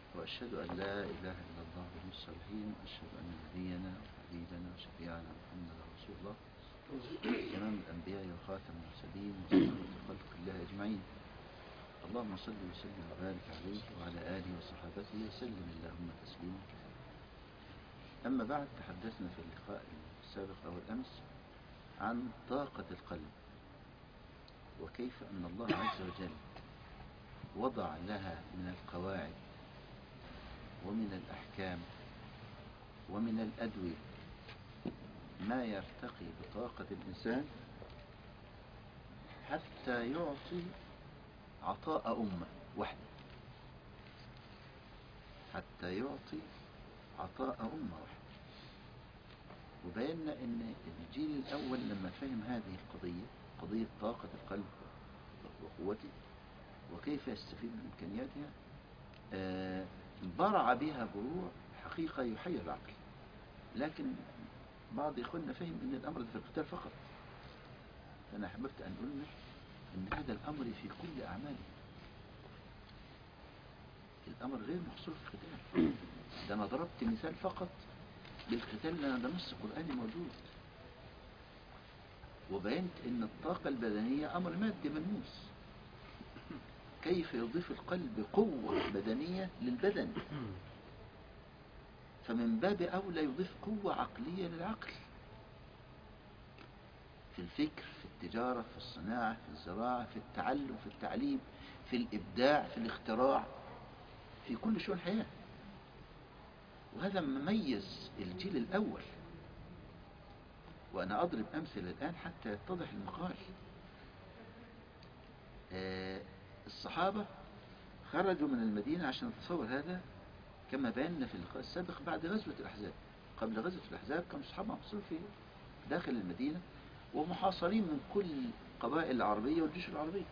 وأشهد أن لا إله إلا الله من الصالحين وأشهد أن نبينا وحبيبنا وشفيعنا محمد رسول الله إمام الأنبياء وخاتم المرسلين وصفوة خلق الله أجمعين اللهم صل وسلم وبارك عليه وعلى آله وصحابته وسلم اللهم تسليما كثيرا أما بعد تحدثنا في اللقاء السابق أو الأمس عن طاقة القلب وكيف أن الله عز وجل وضع لها من القواعد ومن الأحكام ومن الأدوية ما يرتقي بطاقة الإنسان حتى يعطي عطاء أمة واحدة حتى يعطي عطاء أمة واحدة وبينا أن الجيل الأول لما فهم هذه القضية قضية طاقة القلب وقوته وكيف يستفيد من إمكانياتها آه برع بها بروع حقيقة يحير العقل لكن بعض إخواننا فهم أن الأمر في القتال فقط فأنا أحببت أن أقول أن هذا الأمر في كل أعماله الأمر غير محصور في القتال ده أنا ضربت مثال فقط بالقتال لأن ده نص قرآني موجود وبينت أن الطاقة البدنية أمر مادي ملموس كيف يضيف القلب قوة بدنية للبدن فمن باب أولى يضيف قوة عقلية للعقل في الفكر في التجارة في الصناعة في الزراعة في التعلم في التعليم في الإبداع في الاختراع في كل شؤون الحياة وهذا مميز الجيل الأول وأنا أضرب أمثلة الآن حتى يتضح المقال آه الصحابة خرجوا من المدينة عشان نتصور هذا كما بينا في اللقاء السابق بعد غزوة الأحزاب قبل غزوة الأحزاب كانوا الصحابة محصورين في داخل المدينة ومحاصرين من كل القبائل العربية والجيوش العربية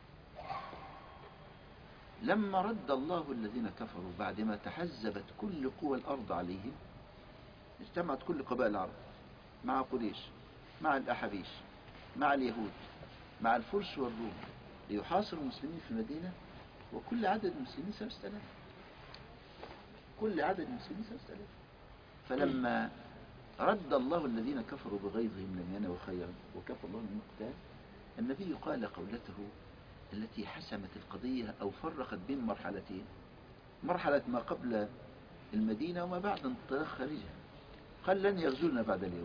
لما رد الله الذين كفروا بعدما تحزبت كل قوى الأرض عليهم اجتمعت كل قبائل العرب مع قريش مع الأحابيش مع اليهود مع الفرس والروم ليحاصروا المسلمين في المدينة وكل عدد المسلمين سبعة آلاف كل عدد المسلمين سبعة آلاف فلما رد الله الذين كفروا بغيظهم لم ينوا خيرا وكفى الله من القتال النبي قال قولته التي حسمت القضية أو فرقت بين مرحلتين مرحلة ما قبل المدينة وما بعد انطلاق خارجها قال لن يغزونا بعد اليوم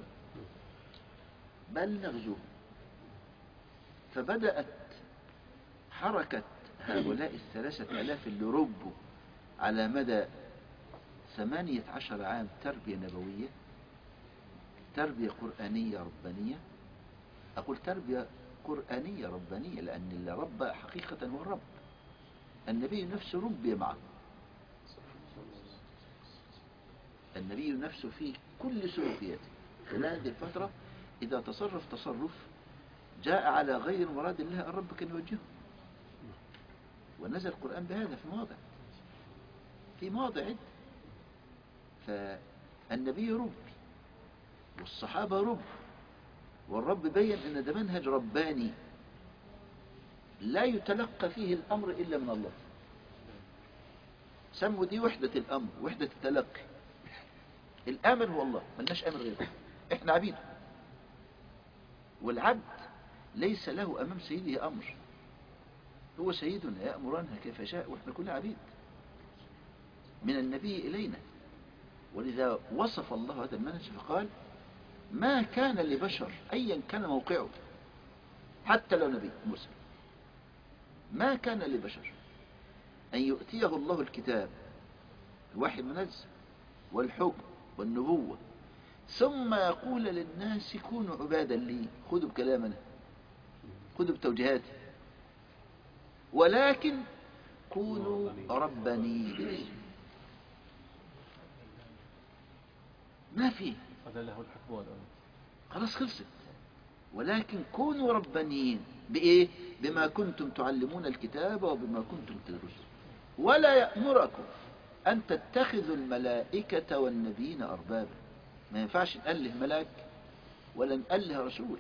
بل نغزوهم فبدأت حركة هؤلاء الثلاثة ألاف اللي ربوا على مدى ثمانية عشر عام تربية نبوية تربية قرآنية ربانية أقول تربية قرآنية ربانية لأن اللي ربى حقيقة هو الرب النبي نفسه ربي معه النبي نفسه في كل سلوكياته خلال هذه الفترة إذا تصرف تصرف جاء على غير مراد الله الرب كان يوجهه ونزل القرآن بهذا في مواضع في مواضع عدة فالنبي رب والصحابة رب والرب بين ان ده منهج رباني لا يتلقى فيه الامر الا من الله سموا دي وحدة الامر وحدة التلقي الامر هو الله ملناش امر غيره احنا عبيده والعبد ليس له امام سيده امر هو سيدنا يأمرنا كيف شاء واحنا كلنا عبيد من النبي الينا ولذا وصف الله هذا المنهج فقال ما كان لبشر أيا كان موقعه حتى لو نبي مسلم ما كان لبشر أن يؤتيه الله الكتاب الوحي المنزل والحكم والنبوة ثم يقول للناس كونوا عبادا لي خذوا بكلامنا خذوا بتوجيهاتي ولكن كونوا ربانيين ما في هذا له الحكم والأمر خلاص خلصت ولكن كونوا ربانيين بإيه؟ بما كنتم تعلمون الكتاب وبما كنتم تدرسون ولا يأمركم أن تتخذوا الملائكة والنبيين أربابا ما ينفعش نأله ملاك ولا نأله رسول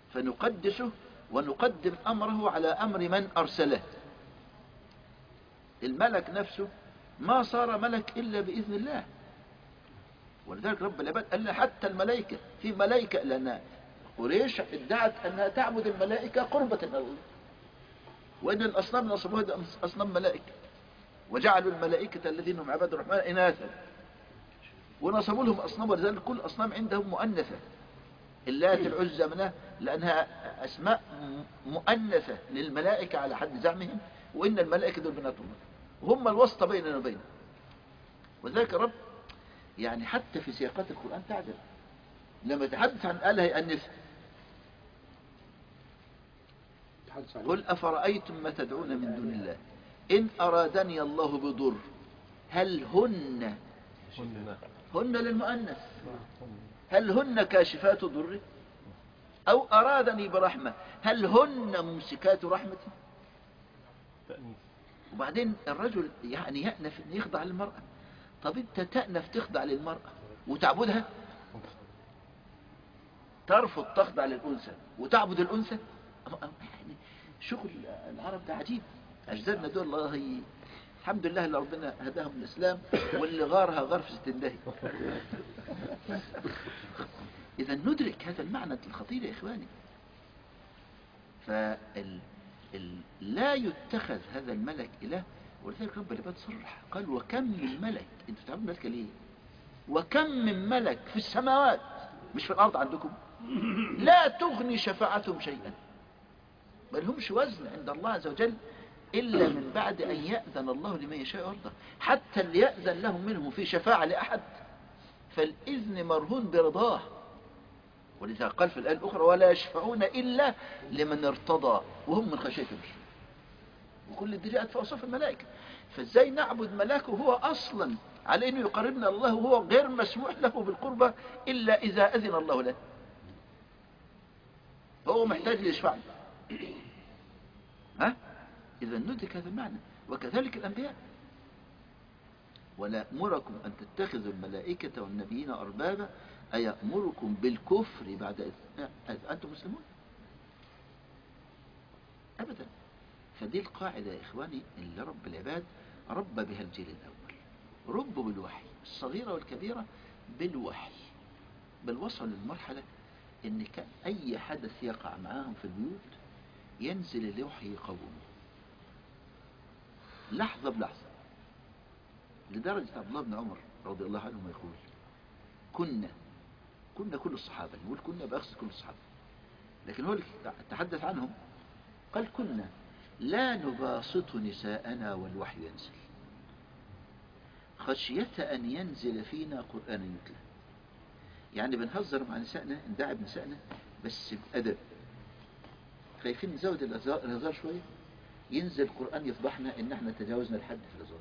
فنقدسه ونقدم أمره على أمر من أرسله الملك نفسه ما صار ملك إلا بإذن الله ولذلك رب العباد قال لنا حتى الملائكة في ملائكة لأن قريش ادعت أنها تعبد الملائكة قربة إلى الله وإن الأصنام نصبوها أصنام ملائكة وجعلوا الملائكة الذين هم عباد الرحمن إناثا ونصبوا لهم أصنام ولذلك كل أصنام عندهم مؤنثة اللات العزى منها لأنها أسماء مؤنثة للملائكة على حد زعمهم وإن الملائكة دول بنات الله وهم الوسط بيننا وبينهم وذلك رب يعني حتى في سياقات القرآن تعجب لما يتحدث عن آلهة يأنثها تحدث عن قل أفرأيتم ما تدعون من دون الله إن أرادني الله بضر هل هن هن للمؤنث هل هن كاشفات ضره أو أرادني برحمة هل هن ممسكات رحمته تأنيث وبعدين الرجل يعني يأنف أن يخضع للمرأة طب أنت تأنف تخضع للمرأة وتعبدها ترفض تخضع للأنثى وتعبد الأنثى أما- أما يعني شغل العرب ده عجيب أجدادنا دول الله ي- الحمد لله اللي ربنا هداهم الإسلام واللي غارها غار في ستندهي إذا ندرك هذا المعنى الخطير يا إخواني فال ال... لا يتخذ هذا الملك إله ولذلك رب العباد صرح قال وكم من ملك انتوا تعبدوا ملك ليه وكم من ملك في السماوات مش في الأرض عندكم لا تغني شفاعتهم شيئا بل همش وزن عند الله عز وجل إلا من بعد أن يأذن الله لمن يشاء ويرضى حتى اللي يأذن لهم منهم في شفاعة لأحد فالإذن مرهون برضاه ولذا قال في الآية الأخرى ولا يشفعون إلا لمن ارتضى وهم من خشيته يشفعون وكل دي جاءت في أوصاف الملائكة فازاي نعبد ملاك وهو أصلا على أنه يقربنا الله وهو غير مسموح له بالقربة إلا إذا أذن الله له هو محتاج ليشفعنا ها إذا ندرك هذا المعنى وكذلك الأنبياء ولا أمركم أن تتخذوا الملائكة والنبيين أربابا أيأمركم بالكفر بعد إذ إذ أنتم مسلمون أبدا فدي القاعدة يا إخواني اللي رب العباد ربى بها الجيل الأول ربوا بالوحي الصغيرة والكبيرة بالوحي بل وصلوا للمرحلة إن كان أي حدث يقع معاهم في البيوت ينزل الوحي يقومه لحظة بلحظة لدرجة عبد الله بن عمر رضي الله عنه يقول كنا كنا كل الصحابة نقول كنا بأخذ كل الصحابة لكن هو اللي تحدث عنهم قال كنا لا نباسط نساءنا والوحي ينزل خشية أن ينزل فينا قرآن يتلى يعني بنهزر مع نسائنا ندعب نسائنا بس بأدب خايفين نزود الهزار الهزار شوية ينزل القرآن يفضحنا إن احنا تجاوزنا الحد في الهزار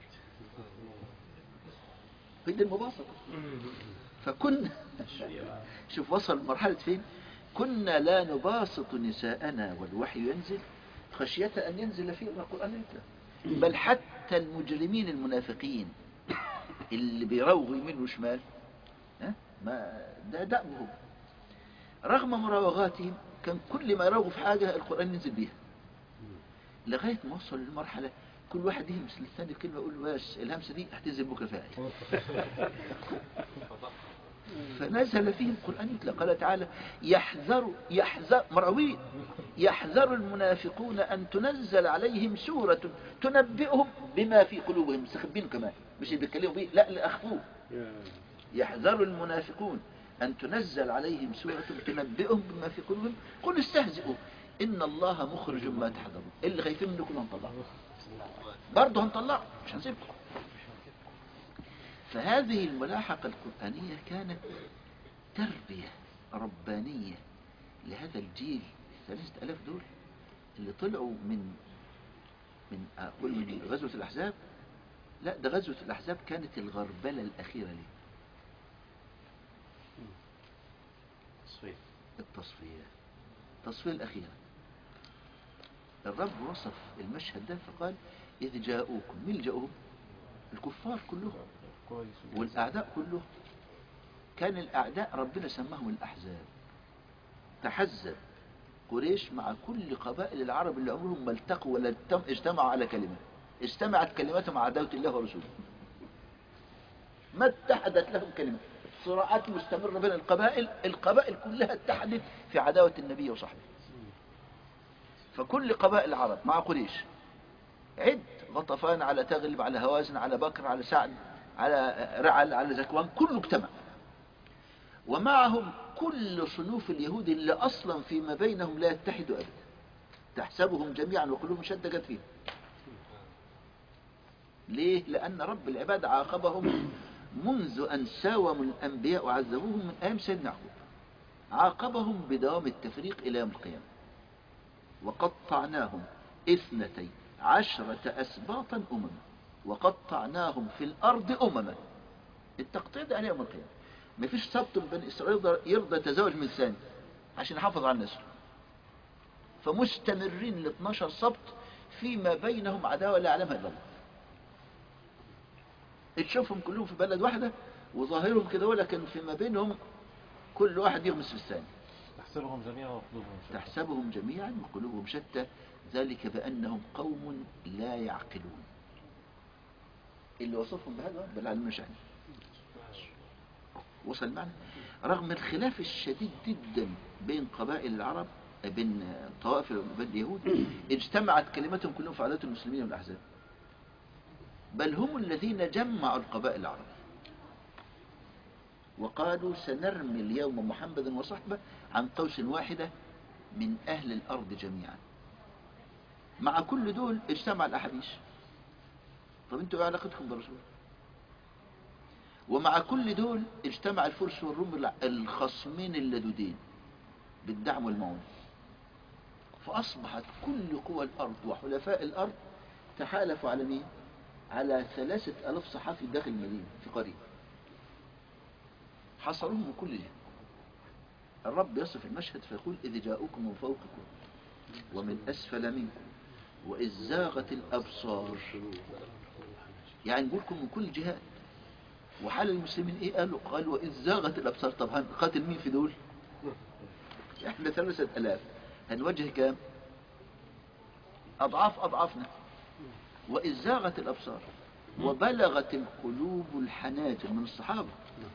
هي دي المباسطة فكنا شوف وصل مرحلة فين كنا لا نباسط نساءنا والوحي ينزل خشية أن ينزل فينا القرآن يتلى بل حتى المجرمين المنافقين اللي بيروغوا يمين وشمال ها؟ ما ده دأبهم رغم مراوغاتهم كان كل ما يراوغوا في حاجة القرآن ينزل بيها لغاية ما وصل للمرحلة كل واحد يهمس للثاني كلمة يقول بس الهمسة دي هتنزل بكرة فيها آية. فنزل فيه القرآن يتلى قال تعالى يحذر يحذر مروين يحذر المنافقون أن تنزل عليهم سورة تنبئهم بما في قلوبهم مستخبين كمان مش اللي بيتكلموا بيه لا اللي أخفوه يا يحذر المنافقون أن تنزل عليهم سورة تنبئهم بما في قلوبهم قل استهزئوا إن الله مخرج ما تحذرون اللي خايفين منه كلهم هنطلعه برضه هنطلعه مش هنسيبكم فهذه الملاحقة القرآنية كانت تربية ربانية لهذا الجيل الثلاثة ألاف دول اللي طلعوا من من أقول من غزوة الأحزاب لا ده غزوة الأحزاب كانت الغربلة الأخيرة ليه تصفية التصفية التصفية الأخيرة الرب وصف المشهد ده فقال إذ جاءوكم مين اللي جاءوهم الكفار كلهم كويس والأعداء كلهم كان الأعداء ربنا سماهم الأحزاب تحزب قريش مع كل قبائل العرب اللي عمرهم ما التقوا ولا اجتم- اجتمعوا على كلمة اجتمعت كلمتهم على عداوة الله ورسوله ما اتحدت لهم كلمة صراعات مستمرة بين القبائل القبائل كلها اتحدت في عداوة النبي وصحبه فكل قبائل العرب مع قريش عد غطفان على تغلب على هوازن على بكر على سعد على رعل على زكوان كله اجتمع ومعهم كل صنوف اليهود اللي أصلا فيما بينهم لا يتحدوا أبدا تحسبهم جميعا وقلوبهم شتى جت فيهم ليه؟ لأن رب العباد عاقبهم منذ أن ساوموا الأنبياء وعذبوهم من أيام سيدنا يعقوب عاقبهم بدوام التفريق إلى يوم القيامة وقطعناهم اثنتي عشرة أسباطا أمما وقطعناهم في الأرض أمما التقطيع ده على يوم القيامة مفيش سبط من بني إسرائيل يرضى- يرضى يتزوج من ثاني عشان يحافظ على النسل فمستمرين ل 12 سبط فيما بينهم عداوة لا يعلمها إلا الله تشوفهم كلهم في بلد واحدة وظاهرهم كده ولكن فيما بينهم كل واحد يغمس في الثاني تحسبهم جميعا وقلوبهم شتى تحسبهم جميعا وقلوبهم شتى ذلك بأنهم قوم لا يعقلون اللي وصفهم بهذا بل على المشعن وصل معنا رغم الخلاف الشديد جدا بين قبائل العرب بين طوائف وبين اليهود اجتمعت كلمتهم كلهم في عادات المسلمين والأحزاب بل هم الذين جمعوا القبائل العربية وقالوا سنرمي اليوم محمدا وصحبه عن قوس واحدة من أهل الأرض جميعا مع كل دول اجتمع الأحابيش طب انتوا ايه علاقتكم بالرسول ومع كل دول اجتمع الفرس والروم الع- الخصمين اللدودين بالدعم والمعونة فأصبحت كل قوى الأرض وحلفاء الأرض تحالفوا على مين؟ على ثلاثة ألاف صحافي داخل المدينة في قرية حصروهم من كل جهة الرب يصف المشهد فيقول إذ جاءوكم من فوقكم ومن أسفل منكم وإذ زاغت الأبصار يعني نقولكم من كل جهات وحال المسلمين إيه قالوا قالوا وإذ زاغت الأبصار طب هنقاتل مين في دول إحنا ثلاثة ألاف هنوجه كام أضعاف أضعافنا وإذ زاغت الأبصار وبلغت القلوب الحناجر من الصحابة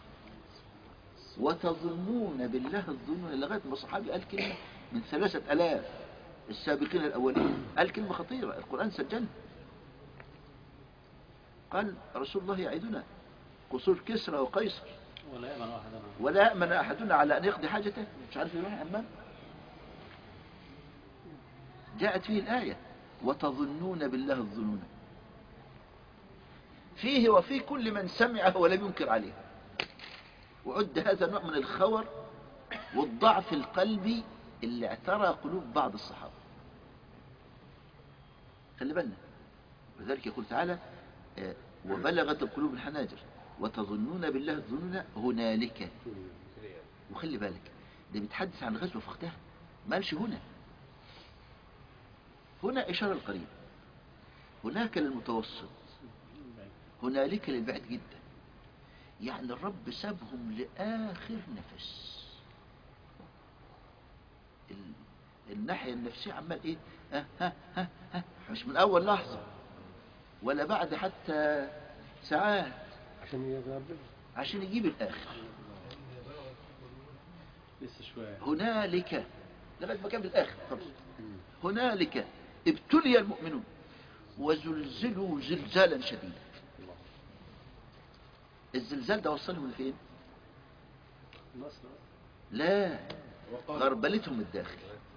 وتظنون بالله الظنون لغاية ما الصحابي قال كلمة من ثلاثة ألاف السابقين الأولين قال كلمة خطيرة القرآن سجلها قال رسول الله يعيدنا قصور كسرى وقيصر ولا يأمن أحدنا ولا يأمن أحدنا على أن يقضي حاجته مش عارف يروح أمام جاءت فيه الآية وتظنون بالله الظنون فيه وفي كل من سمعه ولم ينكر عليه وعد هذا نوع من الخور والضعف القلبي اللي اعترى قلوب بعض الصحابة خلي بالنا ولذلك يقول تعالى آه، وبلغت القلوب الحناجر وتظنون بالله الظنون هنالك وخلي بالك ده بيتحدث عن غزوة فختها ما قالش هنا هنا إشارة القريب هناك للمتوسط هنالك للبعد جدا يعني الرب سابهم لآخر نفس ال- الناحية النفسية عمال ايه ها ها ها ها مش من أول لحظة ولا بعد حتى ساعات عشان يذهب عشان يجيب الآخر لسه شوية هنالك لغاية ما كان الآخر خلاص هنالك ابتلي المؤمنون وزلزلوا زلزالا شديدا الزلزال ده وصلهم لفين مصر لا غربلتهم الداخل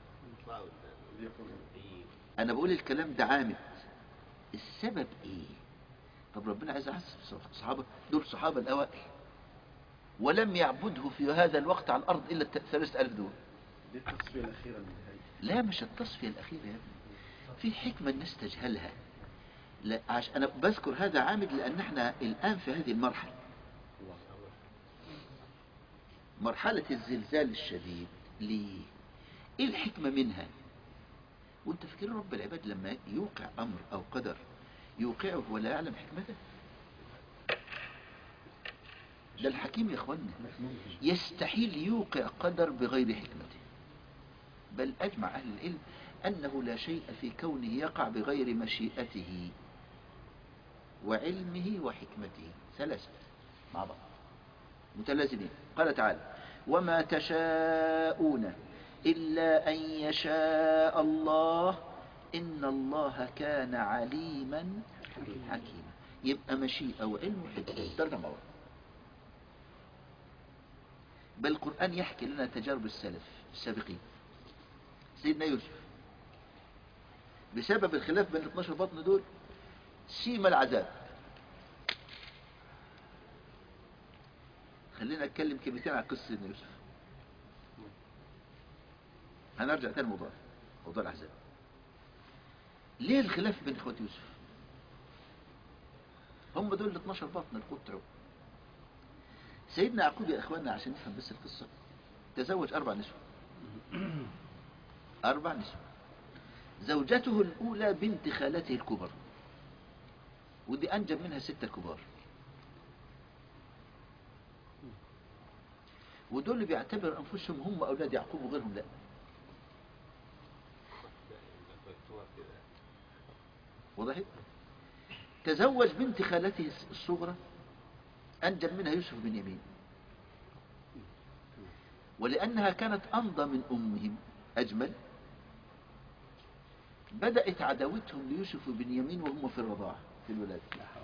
انا بقول الكلام ده عامد السبب ايه طب ربنا عايز يحسب الصحابة دول صحابة الاوائل ولم يعبده في هذا الوقت على الارض الا ثلاثة الف دول دي التصفية الأخيرة للنهاية لا مش التصفية الأخيرة يا ابني في حكمة الناس تجهلها لا عش أنا بذكر هذا عامد لأن احنا الآن في هذه المرحلة مرحلة الزلزال الشديد ليه؟ إيه الحكمة منها؟ وانت فاكر رب العباد لما يوقع أمر أو قدر يوقعه ولا يعلم حكمته ده الحكيم يا اخوانا يستحيل يوقع قدر بغير حكمته بل أجمع أهل العلم أنه لا شيء في كونه يقع بغير مشيئته وعلمه وحكمته ثلاثة مع بعض متلازمين قال تعالى وما تشاءون إلا أن يشاء الله إن الله كان عليما حكيما يبقى مشيئة وعلم وحكمة درجة مع بعض بل القرآن يحكي لنا تجارب السلف السابقين سيدنا يوسف بسبب الخلاف بين ال 12 بطن دول سيما العذاب خلينا اتكلم كلمتين عن قصه سيدنا يوسف هنرجع تاني موضوع موضوع الاحزاب ليه الخلاف بين اخوات يوسف هم دول ال 12 بطن القوت بتوعه سيدنا يعقوب يا اخواننا عشان نفهم بس القصه تزوج اربع نسوة اربع نسوة زوجته الاولى بنت خالته الكبرى ودي انجب منها ستة كبار ودول اللي بيعتبر انفسهم هم اولاد يعقوب وغيرهم لا وضحت تزوج بنت خالته الصغرى انجب منها يوسف بن يمين ولانها كانت امضى من امهم اجمل بدات عداوتهم ليوسف بن يمين وهم في الرضاعه في الولاده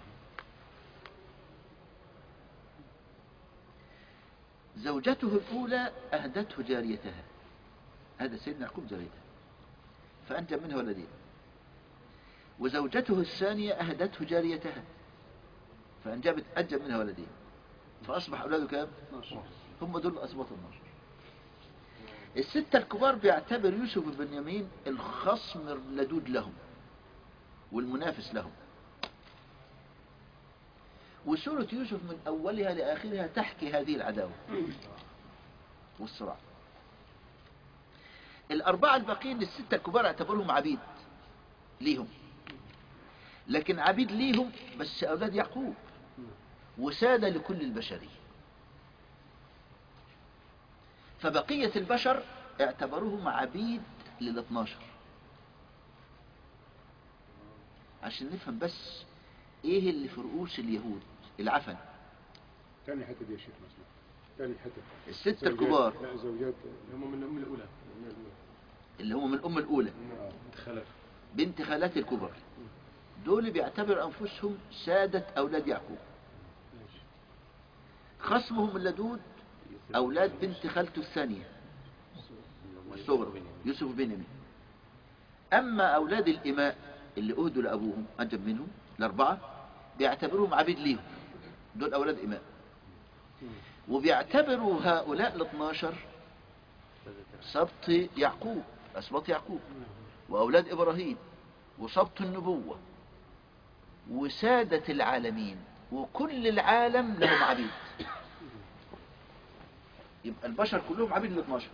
زوجته الأولى أهدته جاريتها هذا سيدنا يعقوب جاريتها فأنجب منها ولدين وزوجته الثانية أهدته جاريتها فأنجبت أنجب منها ولدين فأصبح أولاده كام؟ 12 هم دول أسباط النار الستة الكبار بيعتبر يوسف بن يمين الخصم اللدود لهم والمنافس لهم وسورة يوسف من أولها لآخرها تحكي هذه العداوة والصراع الأربعة الباقيين الستة الكبار اعتبرهم عبيد ليهم لكن عبيد ليهم بس أولاد يعقوب وسادة لكل البشرية فبقية البشر اعتبروهم عبيد لل 12 عشان نفهم بس ايه اللي في رؤوس اليهود العفن تاني حتة دي يا شيخ مثلا تاني حتة الستة زوجات- الكبار لا زوجات هم من الأم الأولى اللي هم من الأم الأولى آه. بنت خلف بنت خالات الكبر دول بيعتبر أنفسهم سادة أولاد يعقوب ماشي خصمهم اللدود أولاد بنت خالته الثانية الصغرى يوسف بن يمين أما أولاد الإماء اللي أهدوا لأبوهم أنجب منهم الأربعة بيعتبروهم عبيد ليهم دول أولاد إماء وبيعتبروا هؤلاء ال 12 سبط يعقوب أسباط يعقوب وأولاد إبراهيم وسبط النبوة وسادة العالمين وكل العالم لهم عبيد يبقى البشر كلهم عبيد ال 12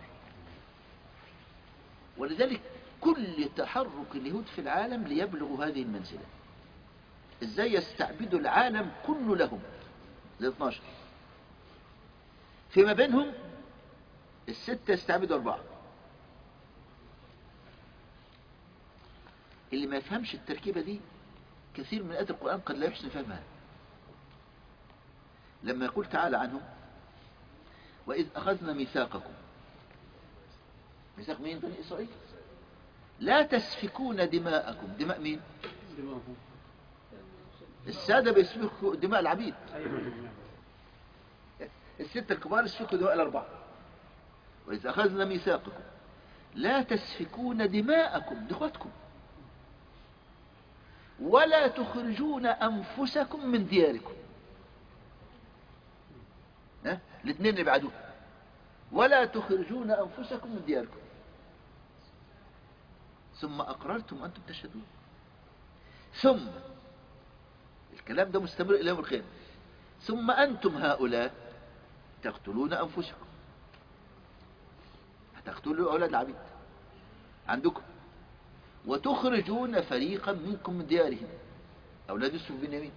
ولذلك كل تحرك اليهود في العالم ليبلغوا هذه المنزلة ازاي يستعبدوا العالم كله لهم ال 12 فيما بينهم الستة يستعبدوا أربعة اللي ما يفهمش التركيبة دي كثير من آيات القرآن قد لا يحسن فهمها لما يقول تعالى عنهم وإذ أخذنا ميثاقكم ميثاق مين بني إسرائيل لا تسفكون دماءكم دماء مين دماغهم السادة بيسفكوا دماء العبيد أيوة الستة الكبار يسفكوا دماء الأربعة وإذ أخذنا ميثاقكم لا تسفكون دماءكم دي اخواتكم ولا تخرجون أنفسكم من دياركم ها الاثنين اللي بعدوه ولا تخرجون أنفسكم من دياركم ثم أقررتم أنتم تشهدون ثم الكلام ده مستمر إلى يوم القيامة ثم أنتم هؤلاء تقتلون أنفسكم هتقتلوا أولاد العبيد عندكم وتخرجون فريقا منكم من ديارهم أولاد يوسف بن يمين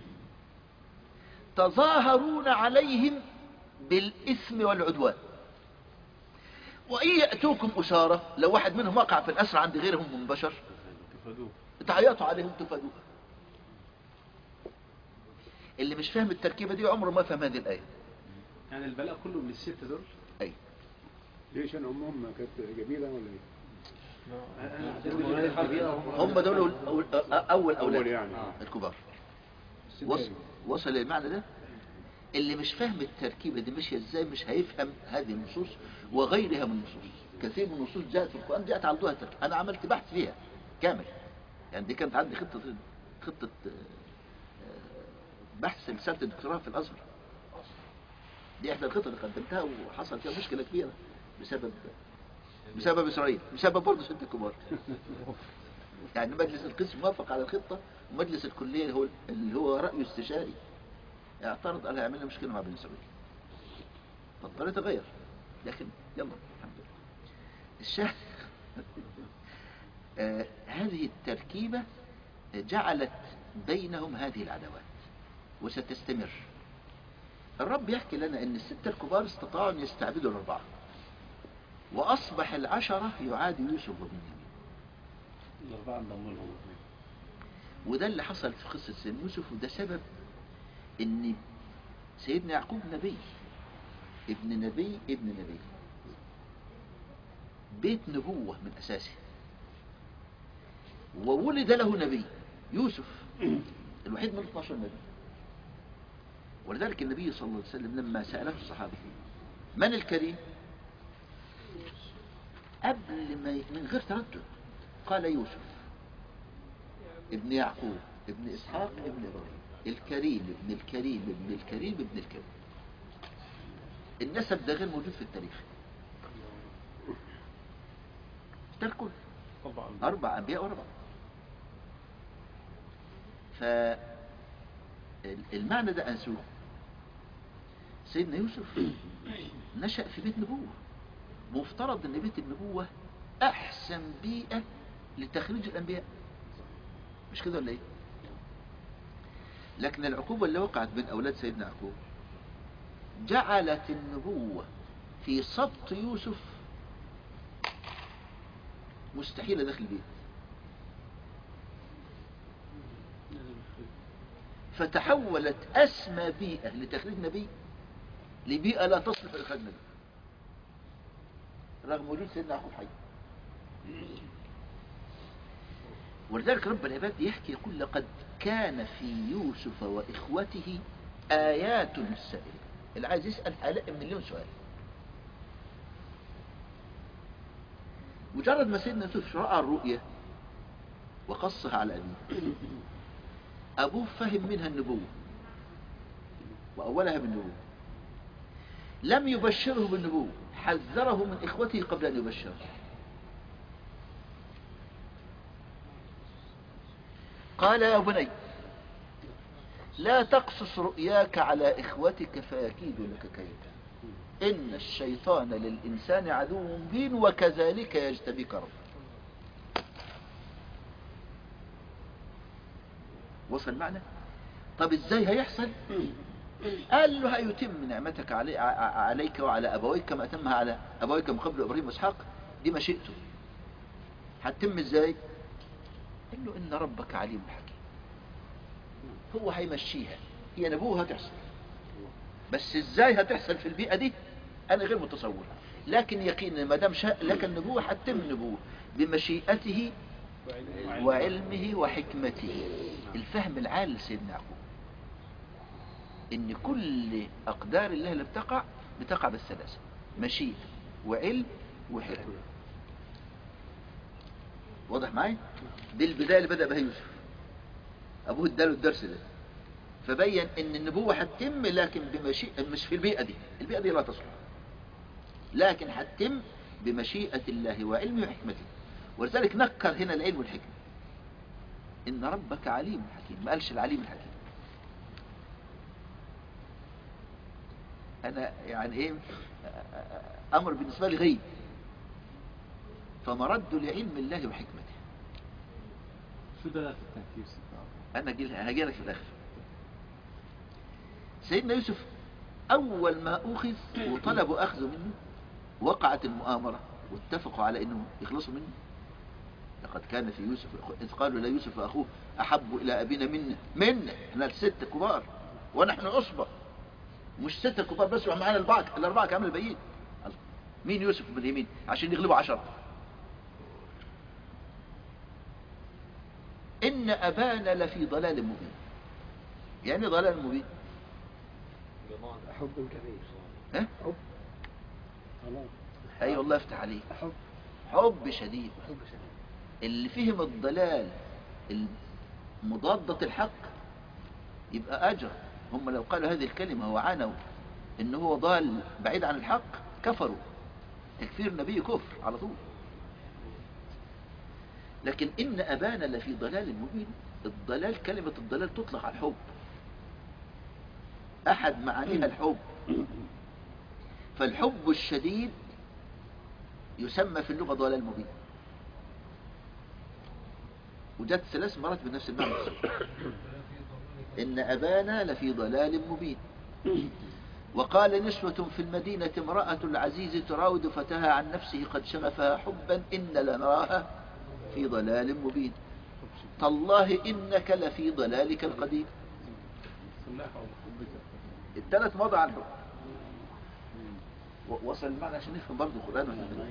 تظاهرون عليهم بالإثم والعدوان وإن يأتوكم أسارة لو واحد منهم وقع في الأسر عند غيرهم من بشر تفادوه تعيطوا عليهم تفادوه اللي مش فاهم التركيبة دي عمره ما فهم هذه الآية يعني البلاء كله من الستة دول أي ليش أنا أمهم كانت جميلة ولا إيه؟ هم دول أول, أول أولاد أول يعني آه. الكبار وصل, وصل للمعنى ده اللي مش فاهم التركيبة دي ماشية ازاي مش هيفهم هذه النصوص وغيرها من النصوص كثير من النصوص جاءت في القرآن جاءت عرضوها تركيب أنا عملت بحث فيها كامل يعني دي كانت عندي خطة خطة آه، بحث رسالة الدكتوراه في الأزهر دي إحدى الخطط اللي قدمتها وحصل فيها مشكلة كبيرة بسبب بسبب إسرائيل بسبب برضه ست الكبار يعني مجلس القسم وافق على الخطة ومجلس الكلية اللي هو اللي هو رأيه استشاري اعترض قال هيعمل لنا مشكلة مع بني إسرائيل فاضطريت أغير لكن يلا الحمد لله الشاهد آه هذه التركيبة جعلت بينهم هذه العداوات وستستمر الرب يحكي لنا ان الستة الكبار استطاعوا ان يستعبدوا الاربعة واصبح العشرة يعادي يوسف وبنيامين الأربعة انضموا لهم وده اللي حصل في قصة سيدنا يوسف وده سبب ان سيدنا يعقوب نبي ابن نبي ابن نبي بيت نبوة من أساسه وولد له نبي يوسف الوحيد من 12 نبي ولذلك النبي صلى الله عليه وسلم لما سأله الصحابة من الكريم قبل ما ي- من غير تردد قال يوسف ابن يعقوب ابن إسحاق ابن إبراهيم الكريم ابن الكريم ابن الكريم ابن الكريم النسب ده غير موجود في التاريخ ده الكل طبعا أربع أنبياء ورا بعض فالمعنى ده أنسوه سيدنا يوسف نشأ في بيت نبوة مفترض أن بيت النبوة أحسن بيئة لتخريج الأنبياء مش كده ولا إيه؟ لكن العقوبة اللي وقعت بين أولاد سيدنا يعقوب جعلت النبوة في سبط يوسف مستحيلة داخل البيت فتحولت أسمى بيئة لتخريج نبي لبيئة لا تصلح لإخراج نبي رغم وجود سيدنا يعقوب حي ولذلك رب العباد يحكي يقول لقد كان في يوسف وإخوته آيات للسائل اللي عايز يسأل هيلاقي مليون سؤال مجرد ما سيدنا يوسف رأى الرؤية وقصها على أبيه أبوه فهم منها النبوة وأولها بالنبوة لم يبشره بالنبوة حذره من إخوته قبل أن يبشره قال يا بني لا تقصص رؤياك على إخوتك فيكيد لك كيدا إن الشيطان للإنسان عدو مبين وكذلك يجتبيك ربك وصل معنا طب ازاي هيحصل قال له هيتم نعمتك علي ع- عليك وعلى أبويك كما أتمها على أبويك من قبل إبراهيم وإسحاق دي مشيئته هتتم ازاي قال له إن ربك عليم حكيم هو هيمشيها هي نبوة هتحصل بس ازاي هتحصل في البيئة دي انا غير متصور لكن يقين ما دام شاء لك النبوة هتتم النبوة بمشيئته وعلمه وحكمته الفهم العالي لسيدنا يعقوب ان كل اقدار الله اللي بتقع بتقع بالثلاثة مشيئة وعلم وحكمة واضح معي دي البداية اللي بدأ بها يوسف ابوه اداله الدرس ده فبين ان النبوة هتتم لكن بمشيئة مش في البيئة دي البيئة دي لا تصلح لكن هتتم بمشيئة الله وعلمه وحكمته ولذلك نكر هنا العلم والحكمة ان ربك عليم حكيم ما قالش العليم الحكيم انا يعني ايه امر بالنسبة لي غيب فمرد لعلم الله وحكمته شو دلالة التنكير سيدنا انا جي- هجي لك في الاخر سيدنا يوسف اول ما اخذ وطلبوا اخذه منه وقعت المؤامرة واتفقوا على انه يخلصوا منه لقد كان في يوسف إذ قالوا لا يوسف أخوه أحب إلى أبينا منا منا احنا الست كبار ونحن عصبة مش ستة كبار بس ومعانا الأربعة الأربعة كامل الباقيين مين يوسف بن يمين عشان يغلبوا عشرة إن أبانا لفي ضلال مبين يعني ضلال مبين حب كبير ها؟ خلاص أي والله يفتح عليك حب حب شديد حب شديد اللي فهم الضلال مضادة الحق يبقى أجر هم لو قالوا هذه الكلمة وعانوا إن هو ضال بعيد عن الحق كفروا تكفير النبي كفر على طول لكن إن أبانا لفي ضلال مبين الضلال كلمة الضلال تطلق على الحب أحد معانيها الحب فالحب الشديد يسمى في اللغة ضلال مبين وجدت ثلاث مرات بنفس المعنى إن أبانا لفي ضلال مبين وقال نسوة في المدينة امرأة العزيز تراود فتاها عن نفسه قد شغفها حبا إن لنراها في ضلال مبين تالله إنك لفي ضلالك القديم سلاح أو حبك الثلاث مضى عن الحب و- وصل المعنى عشان نفهم برضه القرآن ولا لا؟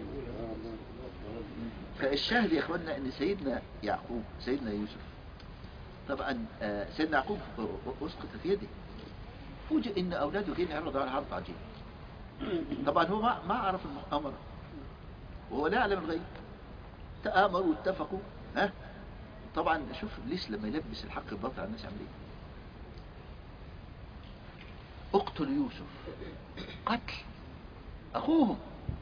فالشاهد يا اخوانا ان سيدنا يعقوب سيدنا يوسف طبعا آه، سيدنا يعقوب اسقط في يده فوجئ ان اولاده جايين يعرضوا على عرض عجيب طبعا هو ما ما عرف المؤامره وهو لا يعلم الغيب تآمروا واتفقوا ها طبعا شوف ابليس لما يلبس الحق الباطل على الناس يعمل ايه اقتل يوسف قتل اخوهم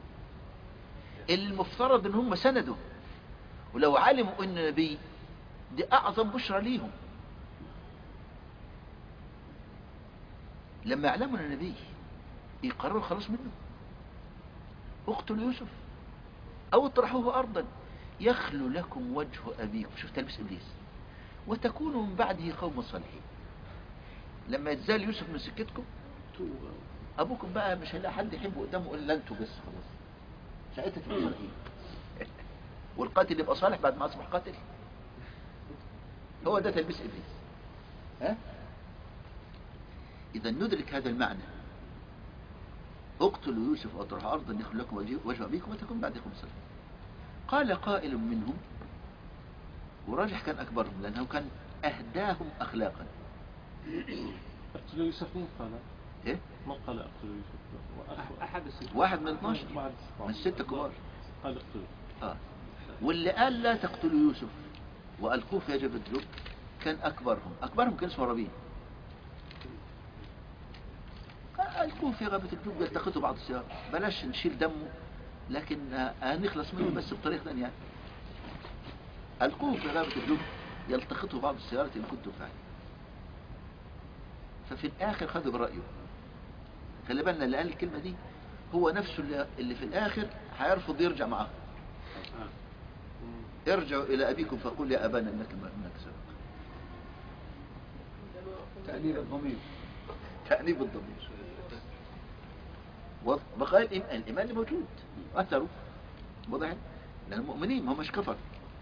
المفترض ان هم سندوا ولو علموا ان نبي دي اعظم بشرى ليهم لما يعلموا ان نبي يقرروا خلاص منه اقتلوا يوسف او اطرحوه ارضا يخلو لكم وجه ابيكم شوف تلبس ابليس وتكونوا من بعده قوم صالحين لما يتزال يوسف من سكتكم ابوكم بقى مش هيلاقي حد يحبه قدامه الا انتوا بس خلاص ساعتها تبقوا صالحين والقاتل يبقى صالح بعد ما اصبح قاتل هو ده تلبيس ابليس ها اذا ندرك هذا المعنى اقتلوا يوسف واطرحوا ارضا يخلو لكم وجه- وجه ابيكم وتكون بعدكم صالح قال قائل منهم وراجح كان اكبرهم لانه كان اهداهم اخلاقا اقتلوا يوسف مين قال؟ ايه ما قال اقتلوا يوسف وأخ- أحد الستة واحد من 12 واحد من الستة كبار قال اقتلوا آه. واللي قال لا تقتلوا يوسف وألقوه في جبل الجب كان أكبرهم أكبرهم كان اسمه ربيع ألقوه في غابة الجب يلتقطوا بعض السيارة بلاش نشيل دمه لكن آه، نخلص منه بس بطريقة ثانية يعني. ألقوه في غابة الجب يلتقطوا بعض السيارة إن كنتم فاعلين ففي الآخر خدوا برأيه خلي بالنا اللي قال الكلمة دي هو نفسه اللي, اللي في الآخر هيرفض يرجع معاه ارجعوا إلى أبيكم فقول يا أبانا إنك إنك سبق تأنيب الضمير تأنيب الضمير وبقايا الإيمان الإيمان اللي موجود أثروا واضح لأن المؤمنين ما همش كفر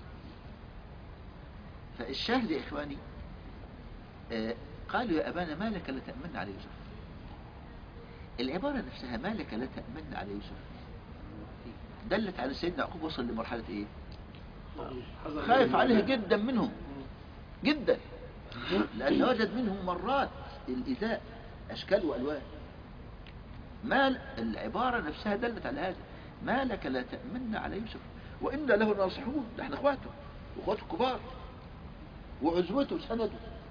فالشاهد يا إخواني آه قالوا يا أبانا ما لك لا تأمن على يوسف العبارة نفسها ما لك لا تأمن على يوسف دلت على سيدنا يعقوب وصل لمرحلة إيه خايف عليه جدا منهم جدا لأن وجد منهم مرات الإيذاء أشكال وألوان ما العبارة نفسها دلت على هذا ما لك لا تأمن على يوسف وإنا له ناصحون نحن اخواته واخواته كبار وعزوته سنده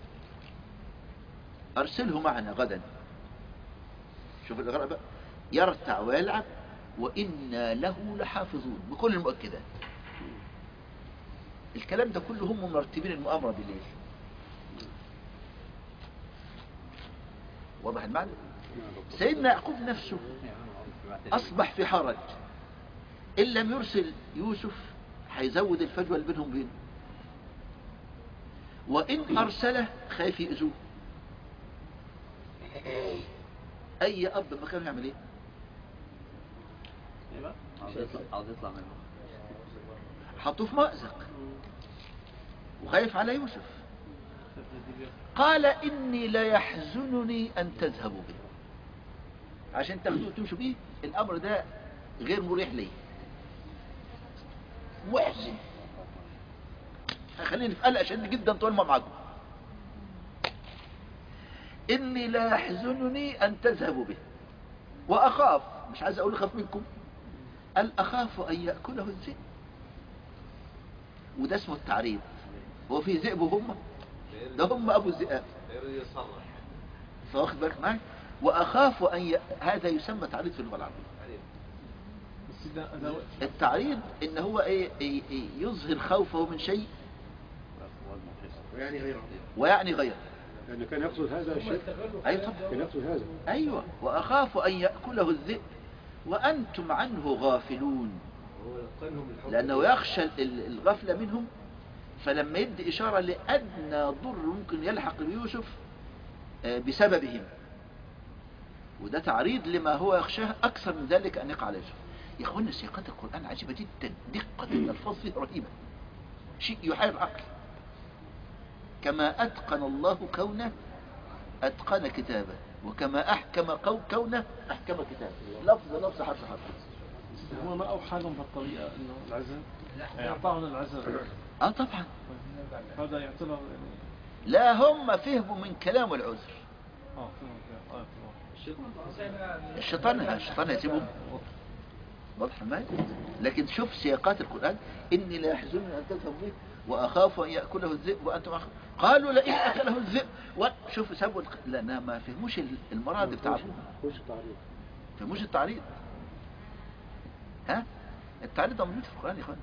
أرسله معنا غدا شوف الإغراء بقى يرتع ويلعب وإنا له لحافظون بكل المؤكدات الكلام ده كله هم مرتبين المؤامرة بالليل واضح المعنى سيدنا يعقوب نفسه أصبح في حرج إن لم يرسل يوسف هيزود الفجوة اللي بينهم بينه وإن أرسله خايف يأذوه أي أب ما كان يعمل إيه عاوز يطلع عاوز يطلع منه حطوه في مأزق وخايف على يوسف قال إني ليحزنني أن تذهبوا به عشان تاخدوه وتمشوا بيه الأمر ده غير مريح لي محزن هيخليني في قلق شديد جدا طول ما معاكم إني لا يحزنني أن تذهبوا به وأخاف مش عايز أقول أخاف منكم قال أخاف أن يأكله الذئب وده اسمه التعريض هو في ذئب هم ده هم أبو الذئاب فواخد بالك معي وأخاف أن ي... هذا يسمى تعريض في اللغة العربية بس ده ده وقت التعريض إن هو إيه إيه إيه يظهر خوفه من شيء يعني غيره ويعني غيره لأنه كان يقصد هذا الشيء أي طبعا كان يقصد هذا أيوة وأخاف أن يأكله الذئب وأنتم عنه غافلون لأنه يخشى ال- الغفلة منهم فلما يدي إشارة لأدنى ضر ممكن يلحق بيوسف آه، بسببهم وده تعريض لما هو يخشاه أكثر من ذلك أن يقع على يوسف يا أخوانا سياقات القرآن عجيبة جدا دقة الألفاظ فيه رهيبة شيء يحير العقل كما أتقن الله كونه أتقن كتابه وكما أحكم قو كونه أحكم كتابه لفظ لفظ حرف حرف هو ما أوحى لهم بهالطريقة إنه العزم إعطاهم العزم اه طبعا هذا يعتبر يعني لا هم فهموا من كلام العذر اه فهمت آه فهمت. الشيطان الشيطان يسيبهم واضح ما لكن شوف سياقات القرآن إني لا يحزنني أن تذهب به وأخاف أن يأكله الذئب وأنتم أخ... قالوا لئن أكله الذئب وشوف سابوا الق... لأنها ما فهموش المراد بتاع أبوهم خش تعريض فهموش التعريض ها التعريض ده موجود في القرآن يا اخوان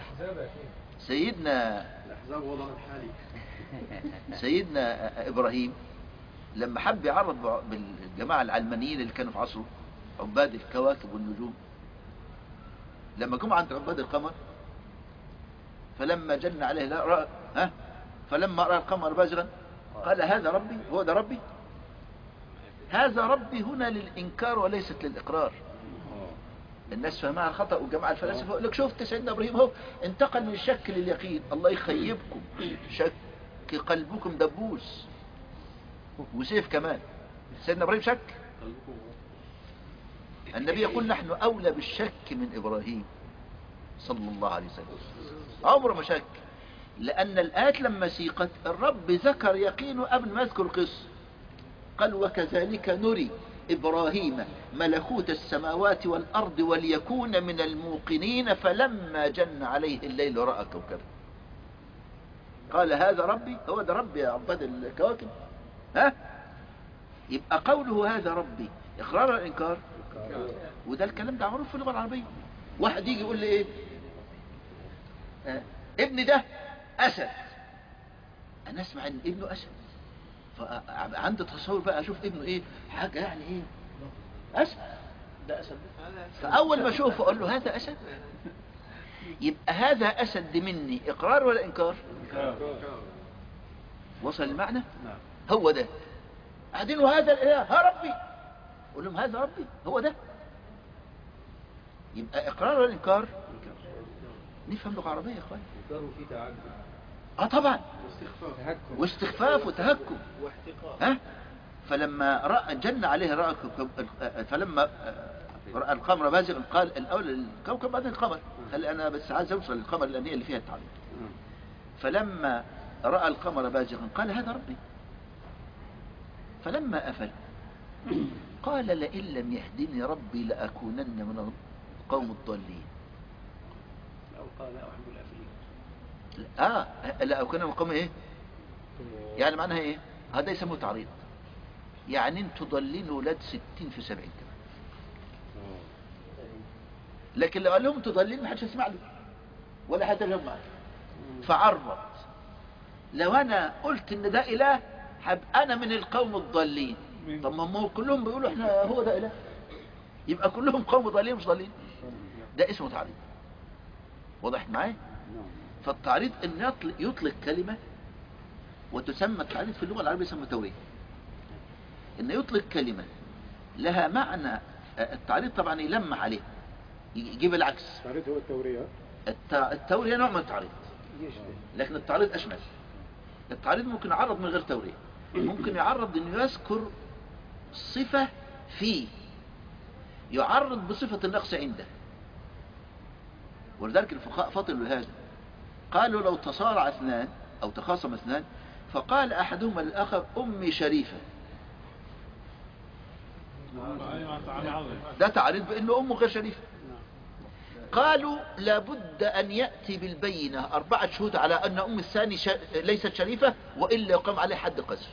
سيدنا الأحزاب وضع الحالي سيدنا إبراهيم لما حب يعرض بع- بالجماعة العلمانيين اللي كانوا في عصره عباد الكواكب والنجوم لما جم عند عباد القمر فلما جن عليه لا رأى ها فلما رأى القمر بازغا قال هذا ربي هو ده ربي هذا ربي هنا للإنكار وليست للإقرار الناس فهمها خطأ والجماعة الفلاسفة يقول لك شفت سيدنا إبراهيم هو انتقل من الشك لليقين الله يخيبكم شك قلبكم دبوس وسيف كمان سيدنا إبراهيم شك النبي يقول نحن أولى بالشك من إبراهيم صلى الله عليه وسلم عمره ما شك لأن الآيات لما سيقت الرب ذكر يقينه قبل ما يذكر القصة قال وكذلك نري إبراهيم ملكوت السماوات والأرض وليكون من الموقنين فلما جن عليه الليل رأى كوكبا قال هذا ربي هو ده ربي يا عباد الكواكب ها يبقى قوله هذا ربي إقرار ولا إنكار وده الكلام ده معروف في اللغة العربية واحد يجي يقول لي إيه آه. ابني ده أسد أنا أسمع إن ابنه أسد فعندي تصور بقى أشوف ابنه إيه حاجة يعني إيه أسد ده أسد فأول ما أشوفه أقول له هذا أسد يبقى هذا أسد مني إقرار ولا إنكار وصل المعنى نعم هو ده قاعدين وهذا الإله ها ربي قول لهم هذا ربي هو ده يبقى إقرار ولا إنكار نفهم لغة عربية يا إخوان في تعجب اه طبعا تهكم واستخفاف وتهكم ها فلما رأى جن عليه رأى كوكب فلما آه، رأى القمر بازغا قال الأول الكوكب بعدين القمر خلي أنا بس عايز أوصل للقمر لأن هي اللي فيها التعليق فلما رأى القمر بازغا قال هذا ربي فلما أفل قال لئن لم يهدني ربي لأكونن من القوم الضالين أو قال لا أحب الآفلين اه لا أكون من القوم ايه يعني معناها ايه هذا يسموه تعريض يعني انتوا ضالين ولاد ستين في سبعين كمان لكن لو قال لهم انتوا ضالين ما حدش يسمع له ولا حد يجاوب معاه فعرض لو انا قلت ان ده اله حب انا من القوم الضالين طب ما هم كلهم بيقولوا احنا هو ده اله يبقى كلهم قوم ضالين مش ضالين ده اسمه تعريض واضح معايا فالتعريض ان يطلق, يطلق كلمة وتسمى التعريض في اللغة العربية يسمى تورية ان يطلق كلمة لها معنى آه، التعريض طبعا يلمح عليه يجيب العكس تعريض هو التورية الت- التورية نوع من التعريض لكن التعريض أشمل التعريض ممكن يعرض من غير توريه ممكن يعرض انه يذكر صفة فيه يعرض بصفة النقص عنده ولذلك الفقهاء فضلوا هذا قالوا لو تصارع اثنان او تخاصم اثنان فقال احدهما للاخر امي شريفة أيوة تعالى عظيم ده تعريض بانه امه غير شريفة قالوا لابد ان يأتي بالبينة اربعة شهود على ان ام الثاني ش... ليست شريفة والا يقام عليه حد قذف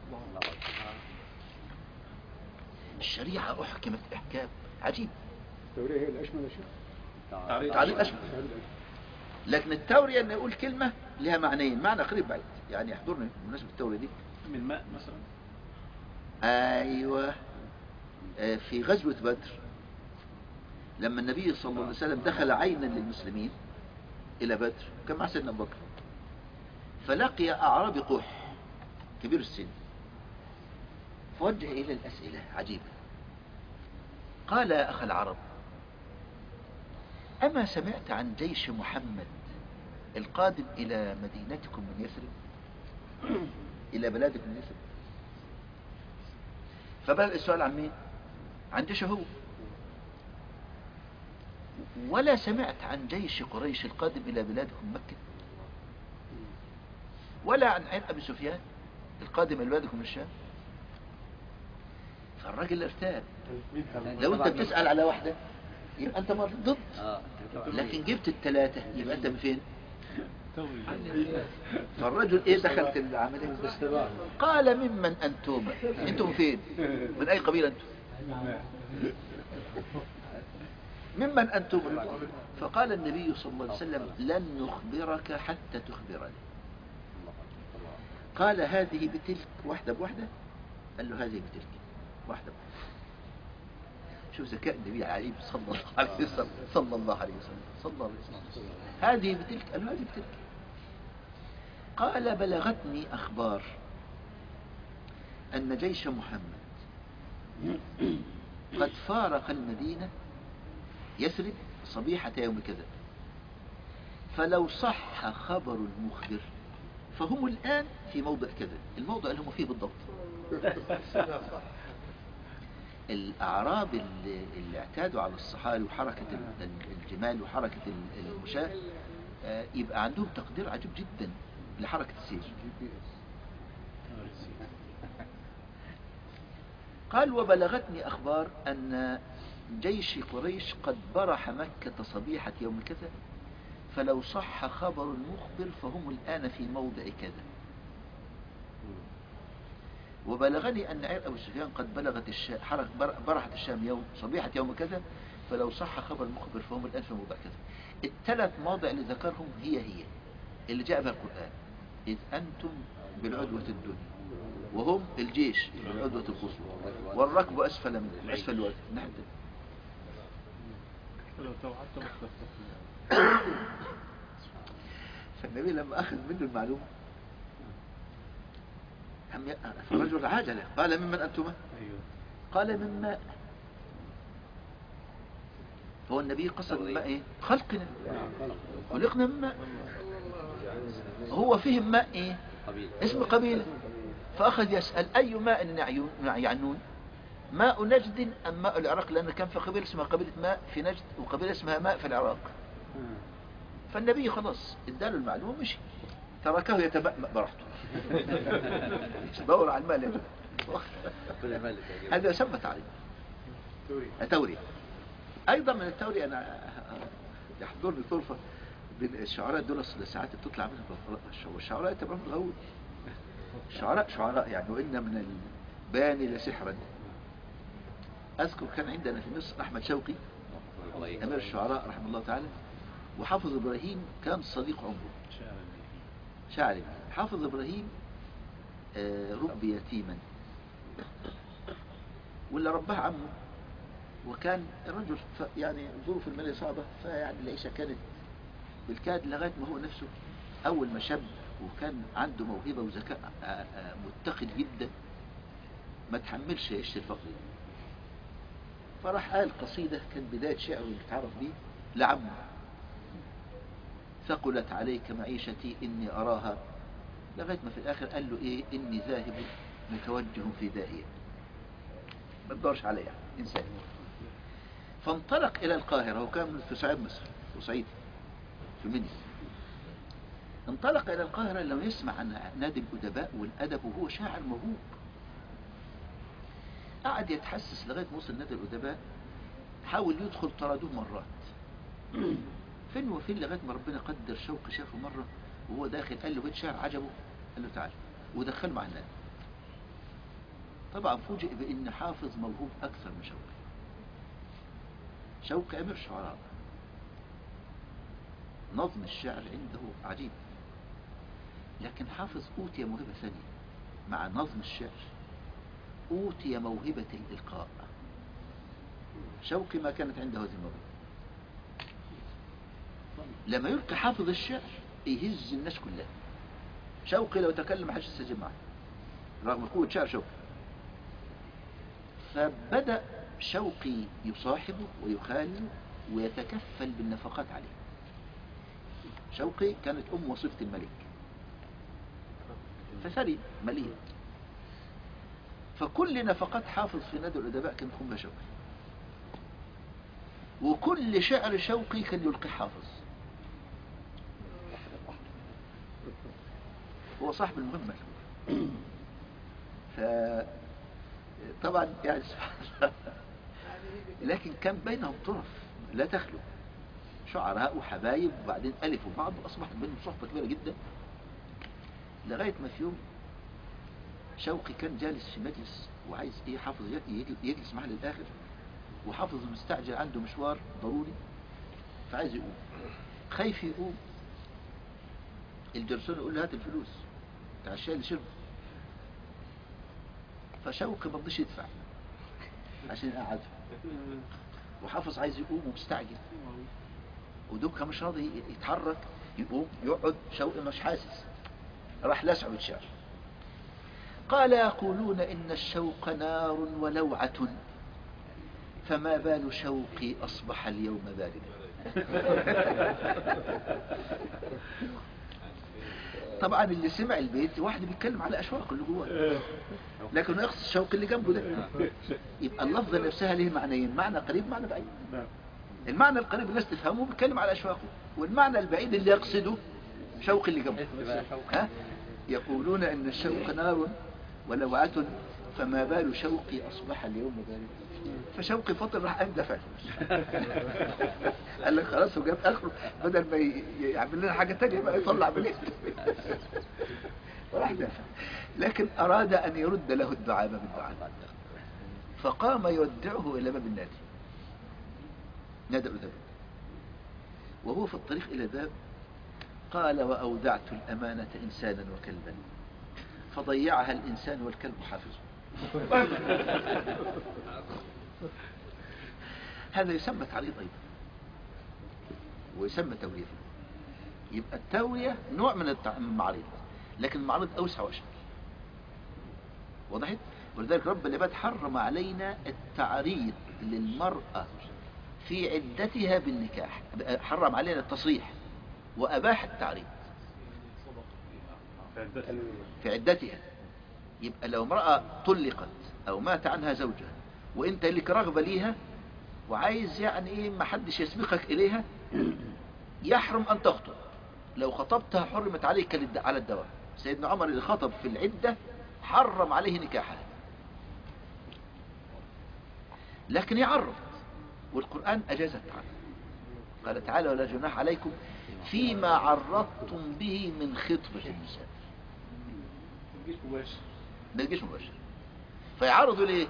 الشريعة احكمت احكام عجيب التورية هي الأشمل يا شيخ تعريض تعريض اشمل هذا الأشمل. لكن التورية ان يقول كلمة لها معنيين معنى قريب بعيد يعني يحضرني بمناسبة التورية دي من ماء مثلا ايوه آه، في غزوة بدر لما النبي صلى الله عليه وسلم دخل عينا للمسلمين الى بدر كان مع سيدنا ابو بكر فلقي اعرابي قح كبير السن فوجه الى الاسئلة عجيبة قال يا اخ العرب اما سمعت عن جيش محمد القادم الى مدينتكم من يثرب الى بلادكم من يثرب فبدأ السؤال عن مين عن جيشه هو ولا سمعت عن جيش قريش القادم إلى بلادكم مكة ولا عن عين أبي سفيان القادم إلى بلادكم من الشام فالراجل ارتاب لو انت بتسأل على واحدة يبقى انت مر- ضد اه لكن جبت الثلاثة يبقى انت من فين توري فالرجل ايه دخل في العملية قال ممن انتم انتم فين من اي قبيلة انتم ممن انتم فقال النبي صلى الله عليه وسلم لن نخبرك حتى تخبرني قال هذه بتلك واحدة بواحدة قال له هذه بتلك واحدة بواحدة شوف ذكاء النبي عليه صلى الله عليه وسلم صلى الله عليه وسلم صلى الله عليه وسلم هذه بتلك قال له هذه بتلك قال بلغتني أخبار أن جيش محمد قد فارق المدينة يثرب صبيحة يوم كذا فلو صح خبر المخبر فهم الآن في موضع كذا الموضع اللي هم فيه بالضبط الأعراب اللي, اللي اعتادوا على الصحاري وحركة ال- ال- الجمال وحركة ال- المشاة آه، يبقى عندهم تقدير عجيب جدا لحركة السير قال وبلغتني أخبار أن جيش قريش قد برح مكة صبيحة يوم كذا فلو صح خبر المخبر فهم الآن في موضع كذا وبلغني أن عير أبو سفيان قد بلغت الشام حرك بر- برحت الشام يوم صبيحة يوم كذا فلو صح خبر المخبر فهم الآن في موضع كذا الثلاث مواضع اللي ذكرهم هي هي اللي جاء بها القرآن إذ أنتم بالعدوة الدنيا وهم الجيش بالعدوة القصوى والركب أسفل من أسفل الوادي نحن لو توعدت ما اختلفت فالنبي لما أخذ منه المعلومة هم ي- فالرجل عاجله قال ممن أنتما ايوه قال من ماء هو النبي قصد من ماء ايه خلقنا خلقنا من ماء هو فهم ماء ايه قبيل اسم قبيلة فأخذ يسأل أي ماء يعيون- يعنون ماء نجد أم ماء العراق لأن كان في قبيلة اسمها قبيلة ماء في نجد وقبيلة اسمها ماء في العراق فالنبي خلاص اداله المعلومة مشي تركه يتمأمأ براحته مش دور على الماء لأنه. كل ملك هذا يسمى تعريف التوري أيضا من التوري أنا يحضرني طرفة بين الشعراء دول أصل ساعات بتطلع منهم والشعراء يتبعهم الغول الشعراء شعراء يعني وإن من البيان لسحرا أذكر كان عندنا في مصر أحمد شوقي أمير الشعراء رحمه الله تعالى وحافظ إبراهيم كان صديق عمره شاعري حافظ إبراهيم آه، ربي يتيما واللي رباه عمه وكان الرجل ف- يعني ظروف المالية صعبة فيعني العيشة كانت بالكاد لغاية ما هو نفسه أول ما شاب وكان عنده موهبة وذكاء آه، آه، متقن جدا ما تحملش عيش الفقر دي. فراح قال قصيدة كان بداية شعره اللي اتعرف بيه لعمه ثقلت عليك معيشتي إني أراها لغاية ما في الآخر قال له إيه إني ذاهب متوجه في داهية ما تدورش عليا إنسان فانطلق إلى القاهرة وكان في صعيد مصر في صعيد في منيس انطلق إلى القاهرة لم يسمع عن نادي الأدباء والأدب وهو شاعر موهوب قعد يتحسس لغاية ما وصل نادي الأدباء حاول يدخل طردوه مرات فين وفين لغاية ما ربنا قدر شوقي شافه مرة وهو داخل قال له بيت شعر عجبه قال له تعال ودخل مع النادي طبعا فوجئ بأن حافظ موهوب أكثر من شوقي شوقي أمير الشعراء نظم الشعر عنده عجيب لكن حافظ أوتي موهبة ثانية مع نظم الشعر أوتي موهبة الإلقاء شوقي ما كانت عنده هذه الموهبة لما يلقي حافظ الشعر يهز الناس كلها شوقي لو تكلم ما حدش يستجيب معه رغم قوة شعر شوقي فبدأ شوقي يصاحبه ويخاله ويتكفل بالنفقات عليه شوقي كانت أم وصيفة الملك فثري مليء فكل نفقات حافظ في نادي الأدباء كان يقوم بها شوقي وكل شعر شوقي كان يلقي حافظ هو صاحب المهمة ف طبعا يعني سبحان الله لكن كان بينهم طرف لا تخلو شعراء وحبايب وبعدين ألفوا بعض وأصبحت بينهم صحبة كبيرة جدا لغاية ما في يوم شوقي كان جالس في مجلس وعايز ايه حافظ يجل- يجلس معاه للآخر وحافظ مستعجل عنده مشوار ضروري فعايز يقوم خايف يقوم الجرسون يقول له هات الفلوس بتاع الشاي اللي شربه فشوقي ما رضيش يدفع عشان يقعده وحافظ عايز يقوم ومستعجل ودوكا مش راضي يتحرك يقوم يقعد شوقي مش حاسس راح لسعه الشعر قال يقولون إن الشوق نار ولوعة فما بال شوقي أصبح اليوم باردا طبعا اللي سمع البيت واحد بيتكلم على أشواق اللي جواه لكن هو يقصد الشوق اللي جنبه ده يبقى اللفظة نفسها ليه معنيين معنى قريب معنى بعيد نعم المعنى القريب الناس تفهمه بيتكلم على أشواقه والمعنى البعيد اللي يقصده شوق اللي جنبه ها؟ يقولون ان الشوق نار ولوعة فما بال شوقي اصبح اليوم باردا فشوقي فطر راح قام دفع قال لك خلاص هو جاب اخره بدل ما ي- يعمل لنا حاجه تانية بقى يطلع من وراح دافع لكن اراد ان يرد له الدعاء باب الدعاء فقام يودعه الى باب النادي نادى الادب وهو في الطريق الى الباب قال وأودعت الأمانة إنسانا وكلبا فضيعها الإنسان والكلب حافظه هذا يسمى تعريض أيضا ويسمى تورية يبقى التورية نوع من التع- من المعارض لكن المعارض أوسع وأشمل وضحت ولذلك رب العباد حرم علينا التعريض للمرأة في عدتها بالنكاح حرم علينا التصريح وأباح التعريض في عدتها يبقى لو امرأة طلقت أو مات عنها زوجها وانت لك رغبة ليها وعايز يعني ايه ما حدش يسبقك إليها يحرم أن تخطب لو خطبتها حرمت عليك للد- على الدوام سيدنا عمر اللي خطب في العدة حرم عليه نكاحها لكن يعرض والقرآن أجاز التعرض قال تعالى ولا جناح عليكم فيما عرضتم به من خطبة النساء مفيش مباشر ما يجيش مباشر فيعرضوا ليه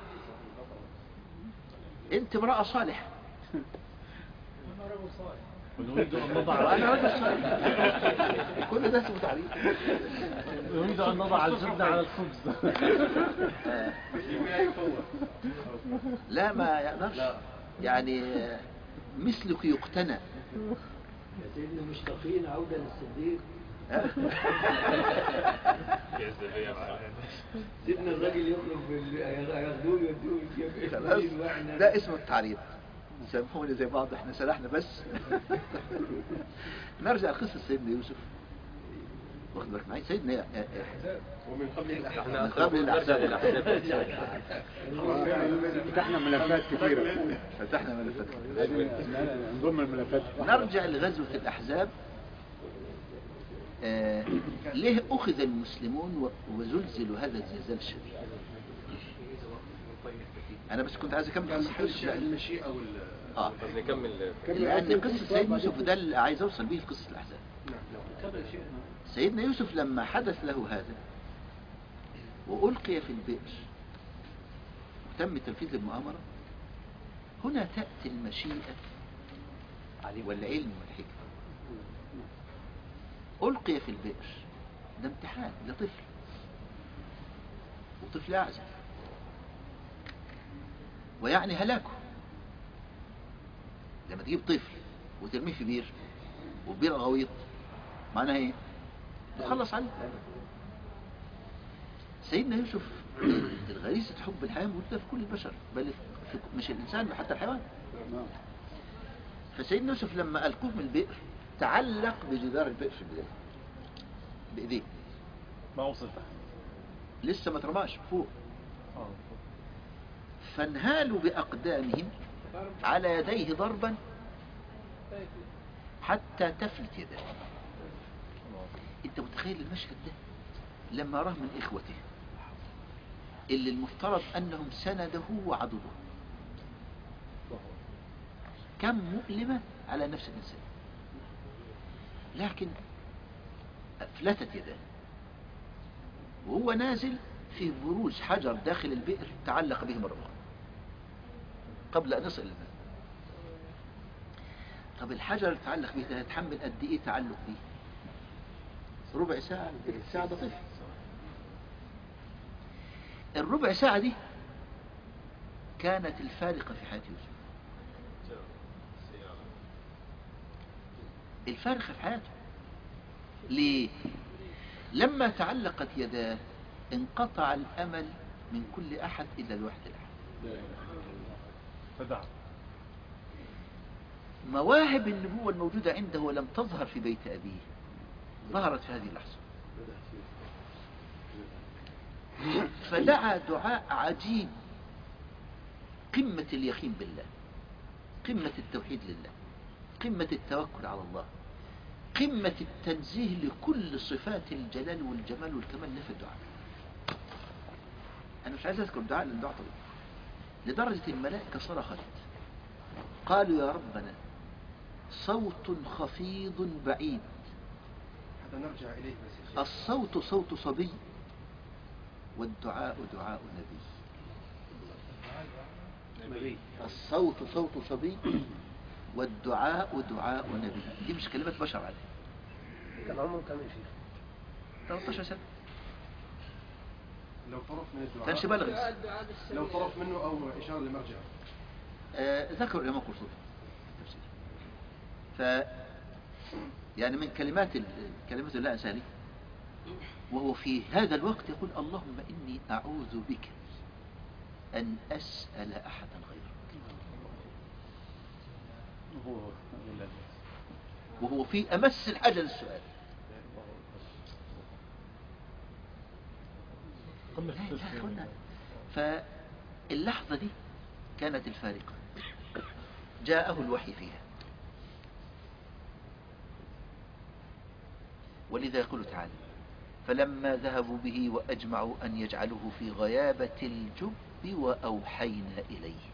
انت امرأة صالحة ونريد أن نضع انا رجل صالح كل ده اسمه تعريف نريد أن نضع الجبنة على الخبز لا ما يقدرش يعني مثلك يقتنى يا سيدنا مشتاقين عودة للصديق سيدنا الراجل يخرج بال- ياخدوه يودوه خلاص الجبل واحنا ده اسمه التعريض سامحوني زي بعض احنا سرحنا بس نرجع لقصة سيدنا يوسف واخد بالك معايا سيدنا آه، آه، ومن قبل الأحزاب احنا من قبل نرجع الأحزاب. للأحزاب فتحنا ملفات كثيرة فتحنا ملفات هذه نضم الملفات نرجع لغزوة الأحزاب آه ليه أخذ المسلمون و- وزلزلوا هذا الزلزال الشديد أنا بس كنت عايز أكمل قصة يوسف لأن- المشيئة وال آه بس نكمل لأن قصة سيدنا يوسف ده اللي عايز أوصل به لقصة الأحزاب كمل شيء سيدنا يوسف لما حدث له هذا وألقي في البئر وتم تنفيذ المؤامرة هنا تأتي المشيئة والعلم والحكمة ألقي في البئر ده امتحان لطفل وطفل أعزب ويعني هلاكه لما تجيب طفل وترميه في بير وبير غويط معناها ايه تخلص عليه سيدنا يوسف الغريزة حب الحياة موجودة في كل البشر بل في مش الإنسان حتى الحيوان فسيدنا يوسف لما ألقوه من البئر تعلق بجدار البئر في البداية بإيديه ما وصل تحت لسه ما ترماش فوق اه فانهالوا بأقدامهم على يديه ضربا حتى تفلت يداه انت متخيل المشهد ده لما راه من اخوته اللي المفترض انهم سنده وعضده كم مؤلمة على نفس الانسان لكن افلتت يداه وهو نازل في بروز حجر داخل البئر تعلق به مرة أخرى قبل أن يصل الماء طب الحجر اللي تعلق به ده هيتحمل قد إيه تعلق به ربع ساعة تلت ساعة ده طفل الربع ساعة دي كانت الفارقة في حياة يوسف الفارقة في حياته ليه لما تعلقت يداه انقطع الأمل من كل أحد إلا الواحد الأحد فدعا مواهب النبوة الموجودة عنده ولم تظهر في بيت أبيه ظهرت في هذه اللحظة فدعا دعاء عجيب قمة اليقين بالله قمة التوحيد لله قمة التوكل على الله قمة التنزيه لكل صفات الجلال والجمال والكمال اللي في الدعاء أنا مش عايز أذكر الدعاء لأن الدعاء طويل لدرجة الملائكة صرخت قالوا يا ربنا صوت خفيض بعيد حتى نرجع إليه بس الصوت صوت صبي والدعاء دعاء نبي نبي الصوت صوت صبي والدعاء دعاء نبي دي مش كلمات بشر عليه كان عمره كم يا شيخ؟ 13 سنة لو طرف من الدعاء كانش بالغ لو طرف منه أو إشارة لمرجع آه، ذكر الإمام قرطبي تفسير ف يعني من كلمات ال- كلمات الله أسالي وهو في هذا الوقت يقول اللهم إني أعوذ بك أن أسأل أحدا غيرك هو ولا وهو في أمس الحاجة للسؤال قمة لا، لا، التسليم. أخوانا. فاللحظة دي كانت الفارقة جاءه الوحي فيها ولذا يقول تعالى فلما ذهبوا به وأجمعوا أن يجعلوه في غيابة الجب وأوحينا إليه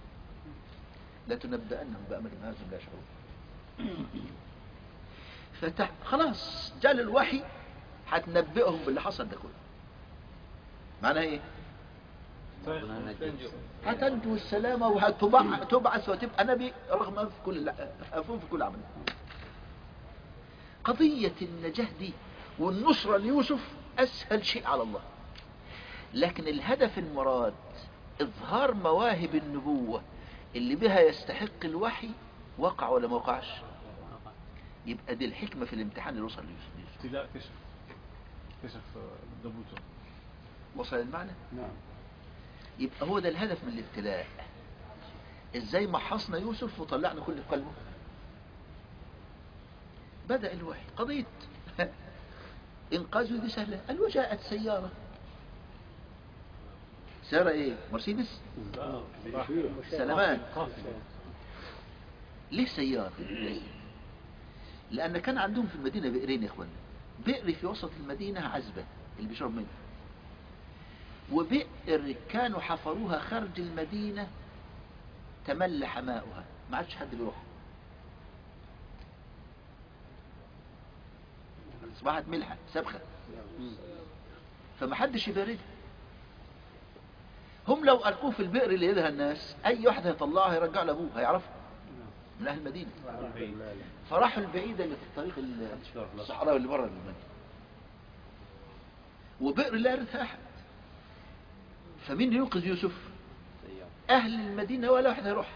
لتنبأنهم بأمرهم هذا لا يشعرون فتح خلاص جال الوحي هتنبئهم باللي حصل ده كله معناها ايه هتنجو السلامة وهتبعث وتبقى نبي رغم في كل أفهم في كل عمل قضية النجاة دي والنصرة ليوسف أسهل شيء على الله لكن الهدف المراد إظهار مواهب النبوة اللي بها يستحق الوحي وقع ولا ما وقعش يبقى دي الحكمة في الامتحان اللي وصل ليوسف ابتلاء كشف كشف آه، دبوته وصل المعنى نعم يبقى هو ده الهدف من الابتلاء ازاي محصنا يوسف وطلعنا كل في قلبه بدأ الوحي قضية إنقاذه دي سهلة قال وجاءت سيارة سيارة إيه مرسيدس سلمان ليه سيارة ليه؟ لأن كان عندهم في المدينة بئرين يا إخوانا بئر في وسط المدينة عزبة اللي بيشرب منه وبئر كانوا حفروها خارج المدينة تملح ماؤها ما عادش حد بيروح اصبحت ملحة سبخة فما حدش يباردها هم لو ألقوه في البئر اللي يدها الناس أي واحد هيطلعها هيرجع لأبوه هيعرفه من أهل المدينة فراحوا البعيدة اللي في الطريق الصحراوي اللي بره المدينة وبئر لا يرث أحد فمين ينقذ يوسف أهل المدينة ولا واحد هيروح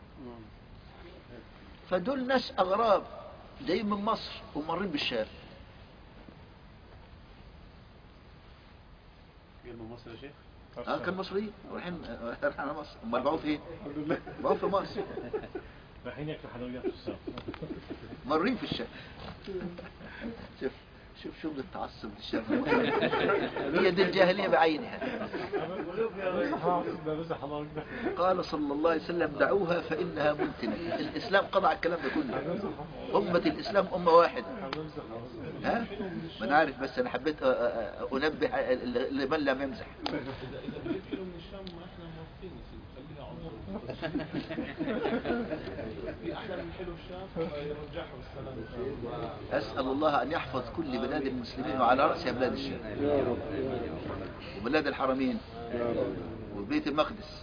فدول ناس أغراب جايين من مصر ومارين بالشام جاي من مصر يا شيخ اه كان مصريين رايحين رايحين على مصر امال باعوه فين؟ باعوه في مصر رايحين ياكلوا حلويات في الشام مارين في الشام شوف شوف شغل التعصب للشام هي دي الجاهلية بعينها ده بس حضرتك ده قال صلى الله عليه وسلم دعوها فإنها منتنة الإسلام قضى على الكلام ده كله أمة الإسلام أمة واحدة ها ما أنا عارف بس أنا حبيت أ- أ- أنبه لمن لم يمزح أسأل الله أن يحفظ كل بلاد المسلمين وعلى رأسها بلاد الشام وبلاد الحرمين وبيت المقدس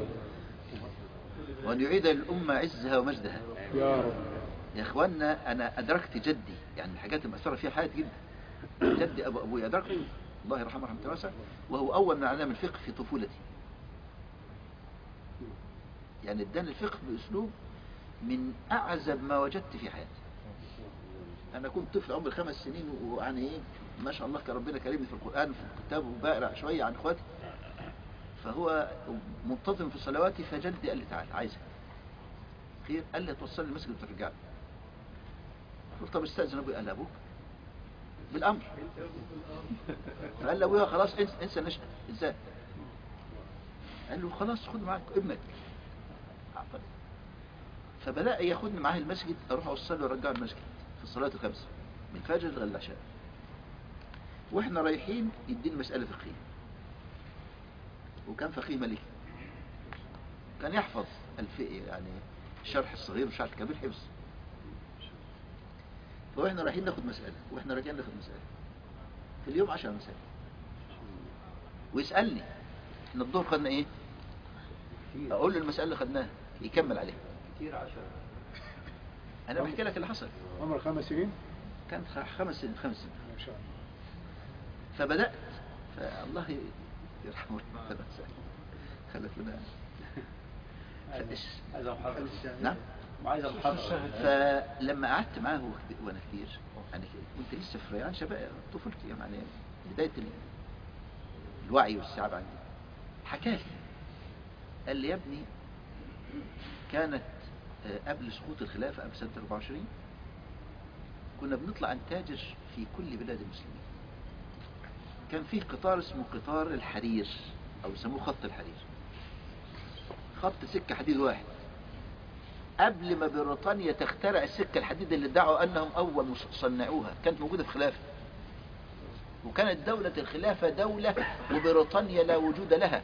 وأن يعيد للأمة عزها ومجدها يا رب يا إخواننا أنا أدركت جدي يعني الحاجات اللي مأثرة فيها حياتي جدا جدي أبو أبوي أدركته الله يرحمه رحمة واسعة وهو أول من علم الفقه في طفولتي يعني اداني الفقه بأسلوب من أعزب ما وجدت في حياتي أنا كنت طفل عمري خمس سنين ويعني إيه ما شاء الله كان ربنا كريمني في القرآن في الكتاب وبقرأ شوية عن إخواتي فهو منتظم في صلواتي فجدي قال لي تعال عايزك خير قال لي توصل لي المسجد وترجع لي قلت طب استاذن ابوي قال لي ابوك بالامر فقال لي ابويا خلاص انسى انسى نشأة ازاي قال له خلاص خد معاك ابنك عقل. فبدأ ياخدني معاه المسجد اروح اوصله وارجعه المسجد في الصلاة الخمسة من الفجر لغاية العشاء واحنا رايحين يديني مسألة فقهية وكان فقيه ملكي كان يحفظ الفقه يعني الشرح الصغير والشرح الكبير حفظ فاحنا رايحين ناخد مسألة واحنا راجعين ناخد مسألة في اليوم عشر مسائل ويسألني احنا الظهر خدنا ايه كتير اقول له المسألة اللي خدناها يكمل عليها كتير عشرة انا بحكي لك اللي حصل عمر خمس سنين كان خ- خمس سنين خمس سنين ما شاء الله فبدأت فالله يرحمه خلف لنا فإيش- عايز محاضرة نعم وعايز محاضرة فلما قعدت معاه وهو- وانا كبير يعني كنت لسه في ريعان شباب طفولتي يعني بدايه ال- الوعي والسعادة عندي حكى لي قال لي يا ابني كانت آه، قبل سقوط الخلافه قبل سنه 24 كنا بنطلع نتاجر في كل بلاد المسلمين كان فيه قطار اسمه قطار الحرير او يسموه خط الحرير خط سكه حديد واحد قبل ما بريطانيا تخترع السكة الحديد اللي ادعوا أنهم أول مص- صنعوها كانت موجودة في خلافة وكانت دولة الخلافة دولة وبريطانيا لا وجود لها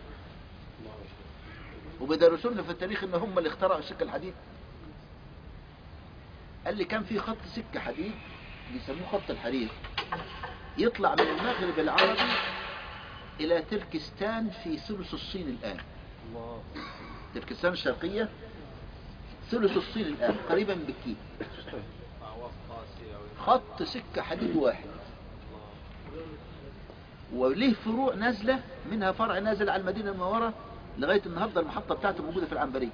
وبيدرسوا لنا في التاريخ ان هم اللي اخترعوا السكة الحديد قال لي كان في خط سكة حديد بيسموه خط الحرير يطلع من المغرب العربي إلى تركستان في ثلث الصين الآن الله تركستان الشرقية ثلث الصين الآن قريبا من بكين خط سكة حديد واحد وليه فروع نازلة منها فرع نازل على المدينة المنورة لغاية النهاردة المحطة بتاعته موجودة في العنبرية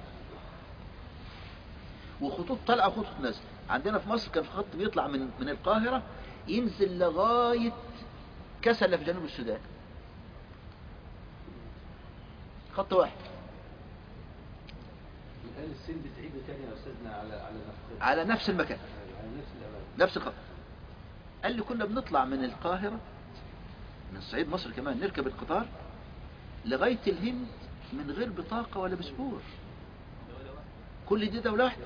وخطوط طالعة وخطوط نازلة عندنا في مصر كان في خط بيطلع من من القاهرة ينزل لغاية كسلة في جنوب السودان خط واحد الآن الصين بتعيده تاني يا أستاذنا على على نفس على نفس المكان على نفس الأمان نفس الخط قال لي كنا بنطلع من القاهرة من صعيد مصر كمان نركب القطار لغاية الهند من غير بطاقة ولا باسبور كل دي دولة واحدة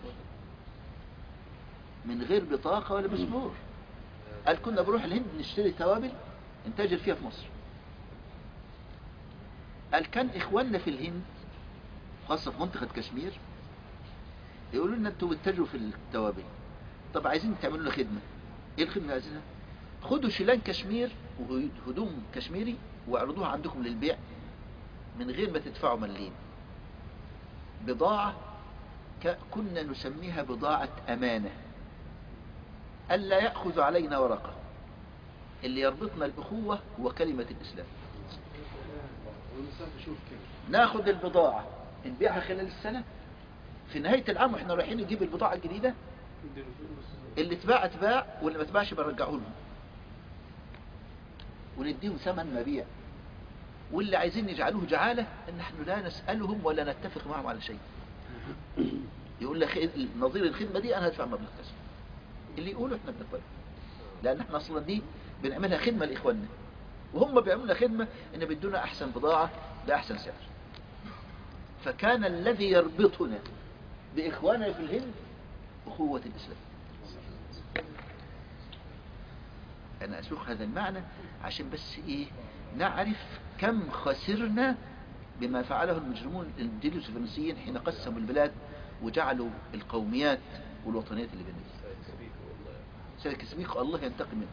من غير بطاقة ولا باسبور قال كنا بنروح الهند نشتري توابل نتاجر فيها في مصر قال كان إخواننا في الهند خاصة في منطقة كشمير يقولوا لنا انتوا بتتاجروا في التوابل طب عايزين تعملوا لنا خدمة ايه الخدمة اللي عايزينها خدوا شيلان كشمير وهدوم كشميري واعرضوها عندكم للبيع من غير ما تدفعوا مليم بضاعة ك- كنا نسميها بضاعة أمانة ألا يأخذ علينا ورقة اللي يربطنا الأخوة هو كلمة الإسلام والمسافة شوف كيف ناخد البضاعة نبيعها خلال السنة في نهاية العام واحنا رايحين نجيب البضاعة الجديدة اللي اتباع اتباع واللي ما اتباعش برجعه لهم ونديهم ثمن مبيع واللي عايزين يجعلوه جعالة ان نحن لا نسألهم ولا نتفق معهم على شيء يقول لك نظير الخدمة دي انا هدفع مبلغ كذا اللي يقوله احنا بنقبله لان احنا اصلا دي بنعملها خدمة لاخواننا وهم بيعملوا لنا خدمة ان بيدونا احسن بضاعة باحسن سعر فكان الذي يربطنا باخواننا في الهند اخوة الاسلام انا اسوق هذا المعنى عشان بس ايه نعرف كم خسرنا بما فعله المجرمون الجيلوس الفرنسيين حين قسموا البلاد وجعلوا القوميات والوطنيات اللي بيننا سلك سبيق الله ينتقم منه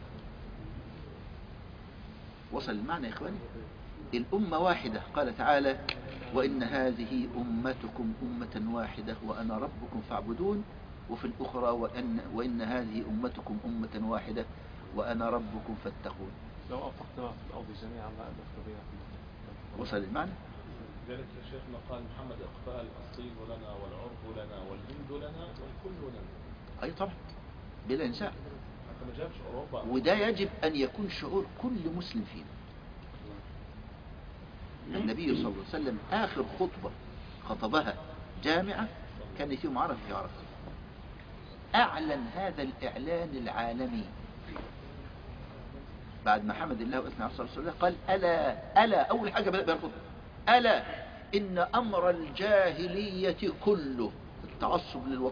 وصل المعنى يا إخواني الأمة واحدة قال تعالى وإن هذه أمتكم أمة واحدة وأنا ربكم فاعبدون وفي الأخرى وأن, وإن هذه أمتكم أمة واحدة وأنا ربكم فاتقون لو أنفقت ما في الأرض جميعا ما ألفت بينكم وصل المعنى ذلك شيخنا قال محمد اقبال الصين لنا والعرب لنا والهند لنا والكل لنا أي طبعا بلا إنسان حتى ما جابش اوروبا وده يجب أن يكون شعور كل مسلم فينا النبي صلى الله عليه وسلم آخر خطبة خطبها جامعة كان فيهم عرف في عرف أعلن هذا الإعلان العالمي بعد ما حمد الله وإثنى على رسول الله قال ألا ألا أول حاجة بدأ بها الخطبة ألا إن أمر الجاهلية كله التعصب للوطن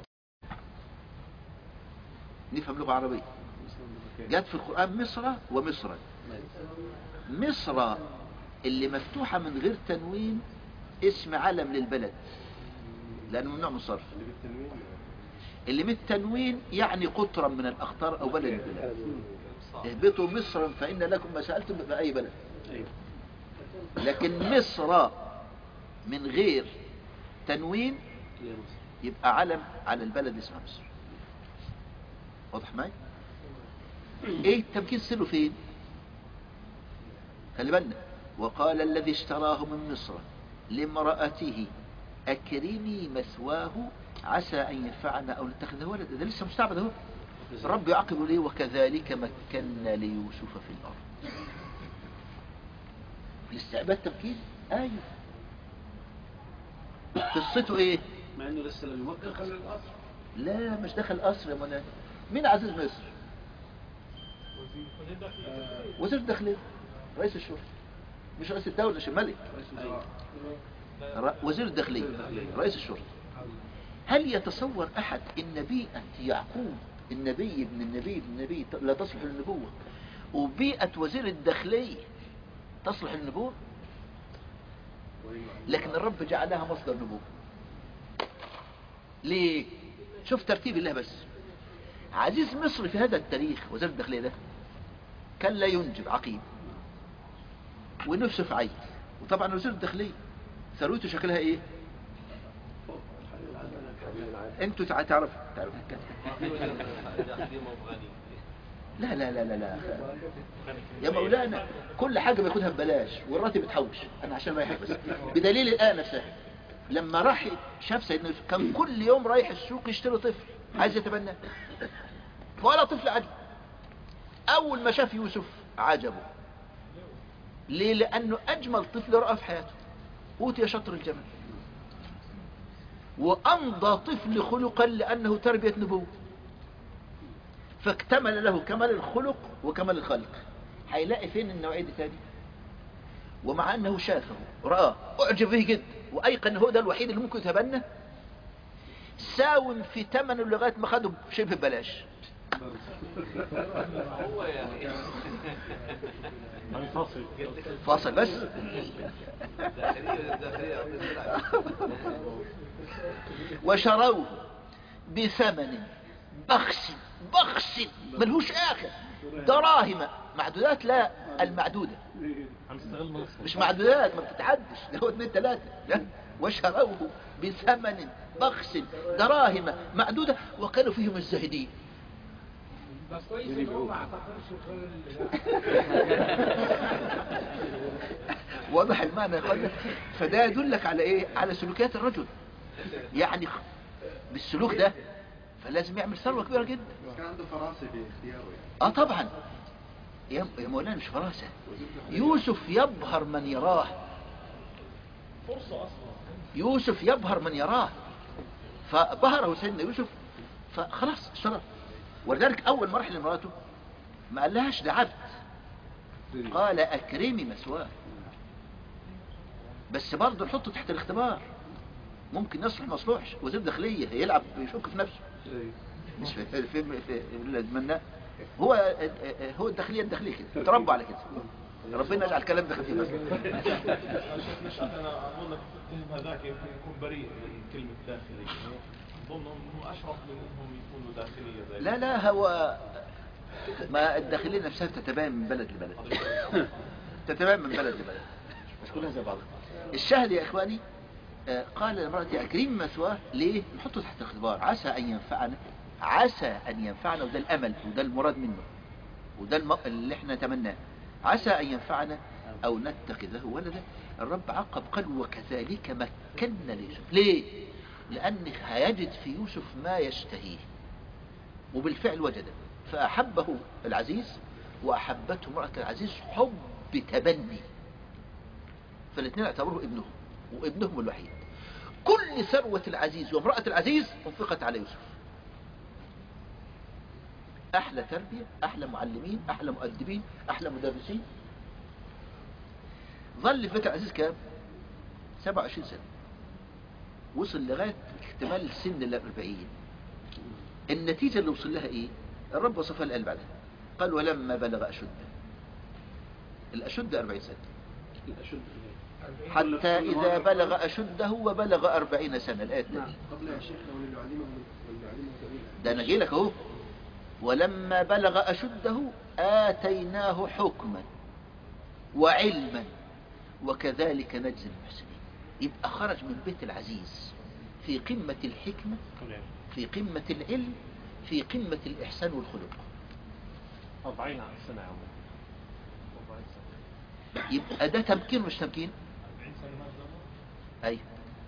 نفهم لغة عربية جت في القرآن مصر ومصر مصر اللي مفتوحة من غير تنوين اسم علم للبلد لأنه ممنوع من الصرف اللي بالتنوين اللي من التنوين يعني قطرا من الأخطار أو بلد من البلاد اهبطوا مصرا فإن لكم ما سألتم بأي بلد لكن مصر من غير تنوين يبقى علم على البلد اسمها مصر واضح معي ايه التمكين سره فين خلي بالنا وقال الذي اشتراه من مصر لامرأته أكرمي مثواه عسى أن ينفعنا أو نتخذه ولدا ده لسه مستعبد اهو رب يعقب ليه وكذلك مكنا ليوسف في الأرض الاستعباد تمكين أيوه قصته ايه مع انه لسه لم يوقف لا مش دخل قصر يا مولانا مين عزيز مصر وزير الداخلية رئيس الشرطة مش رئيس الدولة مش الملك ر- وزير الداخلية رئيس الشرطة هل يتصور أحد إن بيئة يعقوب النبي ابن النبي ابن النبي لا تصلح للنبوة وبيئة وزير الداخلية تصلح للنبوة لكن الرب جعلها مصدر نبوة ليه شوف ترتيب الله بس عزيز مصر في هذا التاريخ وزير الداخلية ده كان لا ينجب عقيم ونفسه في عيل وطبعا وزير الداخلية ثروته شكلها ايه انتوا تع- تعرفوا تعرفوا لا لا لا لا لا يا مولانا كل حاجة بياخدها ببلاش والراتب بتحوش انا عشان ما يحب بس بدليل الآية نفسها لما راح شاف سيدنا يوسف كان كل يوم رايح السوق يشتري طفل عايز يتبناه ولا طفل عدل اول ما شاف يوسف عجبه ليه لانه اجمل طفل رأى في حياته اوتي شطر الجمال وامضى طفل خلقا لانه تربية نبوة فاكتمل له كمال الخلق وكمال الخلق هيلاقي فين النوعية دي تاني ومع أنه شافه رآه أعجب به جدا وأيقن هو ده الوحيد اللي ممكن يتبنى ساوم في ثمنه لغاية ما خده شبه ببلاش هو يعني هنفصل فاصل بس داخلية داخلية وشروه بثمن بخس بخس ملهوش آخر دراهم معدودات لا المعدودة هنستغل منصب مش معدودات ما بتتعدش ده هو اتنين تلاتة لا وشروه بثمن بخس دراهم معدودة وكانوا فيهم الزاهدين بس كويس ان هو ما اعتقدش خير واضح المعنى يا اخوانا فده يدلك على ايه على سلوكيات الرجل يعني خ- بالسلوك ده فلازم يعمل ثروة كبيرة جدا كان عنده فراسة في اختياره يعني اه طبعا يا يا مولانا مش فراسة يوسف يبهر من يراه فرصة أصلا يوسف يبهر من يراه فبهره سيدنا يوسف فخلاص اشترى ولذلك اول ما راح لمراته ما قالهاش ده عبد قال اكرمي مثواه بس برضه نحطه تحت الاختبار ممكن يصلح ما يصلحش وزير داخليه يلعب يشك في نفسه مش في في في, في اللي اتمناه هو هو الداخليه الداخليه كده تربوا على كده ربنا يجعل كلام ده خفيف بس مش أنا أظن التهم هذاك يمكن يكون بريء من كلمة داخلية أظن هم أشرف من أنهم يكونوا داخلية زي لا لا هو ما الداخلية نفسها تتباين من بلد لبلد تتباين من بلد لبلد مش كلها زي بعضها الشاهد يا إخواني آه، قال لامرأتي أكريم مثواه ليه نحطه تحت اختبار عسى أن ينفعنا عسى أن ينفعنا وده الأمل وده المراد منه وده الم... اللي احنا نتمناه عسى أن ينفعنا أو نتخذه ولدا الرب عقب قال وكذلك مكنا ليوسف ليه؟ لأن هيجد في يوسف ما يشتهيه وبالفعل وجده فأحبه العزيز وأحبته امرأة العزيز حب تبني فالاثنين اعتبروه ابنهم وابنهم الوحيد كل ثروة العزيز وامرأة العزيز انفقت على يوسف أحلى تربية أحلى معلمين أحلى مؤدبين أحلى مدرسين ظل في بيت العزيز كام 27 سنة وصل لغاية اكتمال سن الأربعين النتيجة اللي وصل لها ايه الرب وصفها الآن بعدها قال ولما بلغ أشده الأشد أربعين سنة الأشد حتى إذا بلغ أشده وبلغ أربعين سنة الآية الثانية قبل يا شيخ لو اللي علمه واللي علمه سبيلا ده أنا جاي لك أهو ولما بلغ أشده آتيناه حكما وعلما وكذلك نجزي المحسنين يبقى خرج من بيت العزيز في قمة الحكمة في قمة العلم في قمة الإحسان والخلق 40 سنة يا عم 40 سنة يبقى ده تمكين مش تمكين 40 سنة ما تزوج أي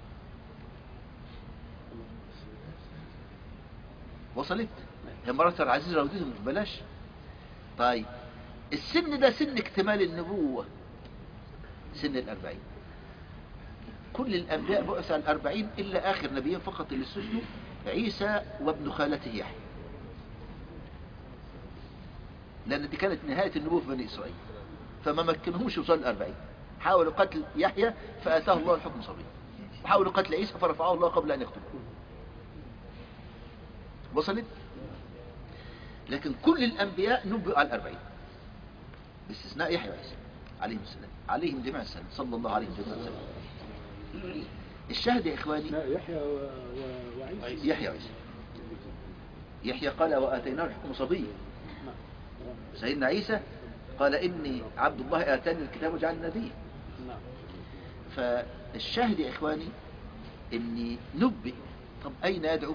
وصلت هي مرات العزيز راودتهم مش بلاش طيب السن ده سن اكتمال النبوة سن الأربعين كل الأنبياء بعث على الأربعين إلا آخر نبيين فقط اللي استثنوا عيسى وابن خالته يحيى لأن دي كانت نهاية النبوة في بني إسرائيل فما مكنهمش يوصلوا الأربعين حاولوا قتل يحيى فأتاه الله الحكم صبي وحاولوا قتل عيسى فرفعه الله قبل أن يقتله وصلت لكن كل الأنبياء نبئوا على الأربعين باستثناء يحيى وعيسى عليهم السلام عليهم جميع السلام صلى الله عليه وسلم الشاهد يا إخواني لا يحيى و- و- وعيسى يحيى وعيسى يحيى قال وآتيناه الحكم صبيا سيدنا عيسى قال إني عبد الله آتاني الكتاب وجعلني نبيا فالشاهد يا إخواني إني نبئ طب أين يدعو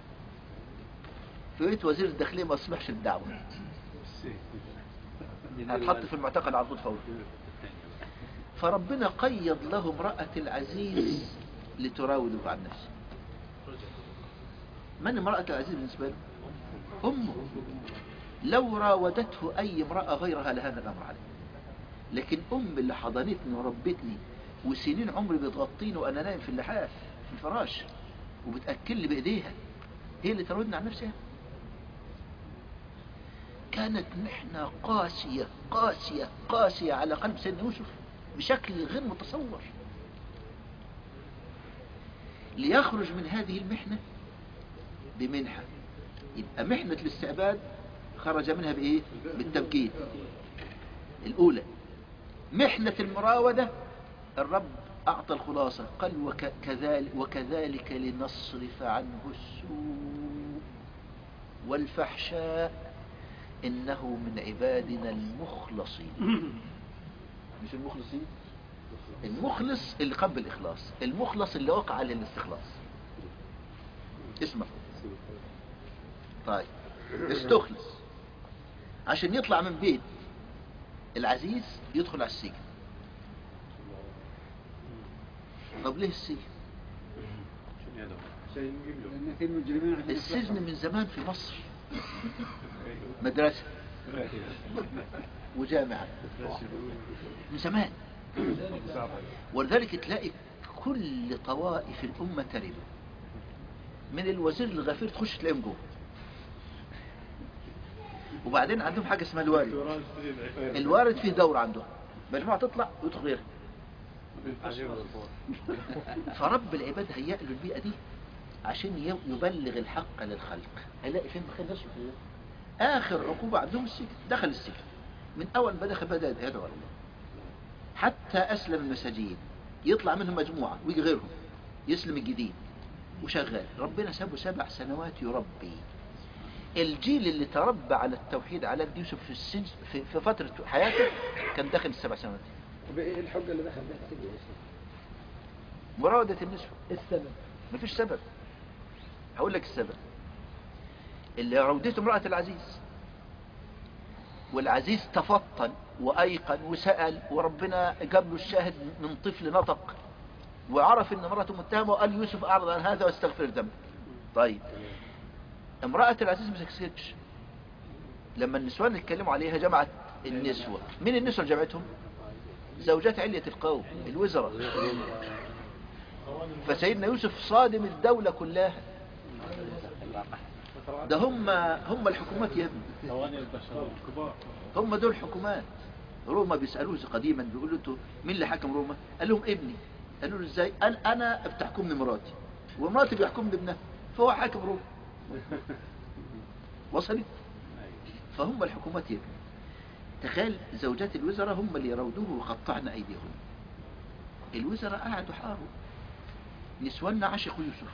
في بيت وزير الداخلية ما أصبحش الدعوة هتحط في المعتقل على طول فورا فربنا قيض له امرأة العزيز لتراوده عن نفسه من امرأة العزيز بالنسبة له أمه لو راودته أي امرأة غيرها لهذا الأمر عليه لكن أم اللي حضنتني وربتني وسنين عمري بتغطيني وأنا نايم في اللحاف في الفراش وبتأكل لي بإيديها هي اللي تراودني عن نفسها كانت محنة قاسية قاسية قاسية على قلب سيدنا يوسف بشكل غير متصور ليخرج من هذه المحنة بمنحة يبقى محنة الاستعباد خرج منها بإيه؟ بالتمكين الأولى محنة المراودة الرب أعطى الخلاصة قال وكذلك, وكذلك لنصرف عنه السوء والفحشاء إنه من عبادنا المخلصين مش المخلصين المخلص اللي قبل الإخلاص المخلص اللي وقع على الاستخلاص اسمع طيب استخلص عشان يطلع من بيت العزيز يدخل على السجن طب ليه السجن لأن في مجرمين عشان السجن من زمان في مصر مدرسة وجامعة من زمان ولذلك تلاقي كل طوائف الأمة ترد من الوزير الغفير تخش تلاقيهم جوه وبعدين عندهم حاجة اسمها الوارد الوارد فيه دور عندهم مجموعة تطلع ويدخل غيرها فرب العباد هيأ له البيئة دي عشان ي- يبلغ الحق للخلق هيلاقي فين مخير نفسه في إيه؟ آخر عقوبة عندهم السجن دخل السجن من أول ما دخل بدأ يدعو على الله حتى أسلم المساجين يطلع منهم مجموعة ويجي غيرهم يسلم الجديد وشغال ربنا سابه سبع سنوات يربي الجيل اللي تربى على التوحيد على ابن يوسف في السجن في, في فترة حياته كان داخل السبع سنوات طب ايه الحجة اللي دخل بيها السجن يا شيخ؟ مراودة النسوة السبب مفيش سبب هقول لك السبب اللي راودته امرأة العزيز والعزيز تفطن وأيقن وسأل وربنا جاب له الشاهد من طفل نطق وعرف ان امرأته متهمة وقال يوسف أعرض عن هذا واستغفر ذنبه طيب امرأة العزيز ما سكتش لما النسوان اتكلموا عليها جمعت النسوة مين النسوة اللي جمعتهم زوجات علية القوم الوزراء فسيدنا يوسف صادم الدولة كلها ده هم هم الحكومات يا ابني ثواني البشر الكبار هم دول حكومات روما بيسألوه قديما بيقولوا انتوا مين اللي حكم روما قال لهم ابني قالوا له ازاي انا انا بتحكمني مراتي ومراتي بيحكمني ابنها فهو حاكم روما وصلت فهم الحكومات يا ابني تخيل زوجات الوزراء هم اللي يراودوه وقطعنا ايديهم الوزراء قعدوا حاروا نسواننا عشقوا يوسف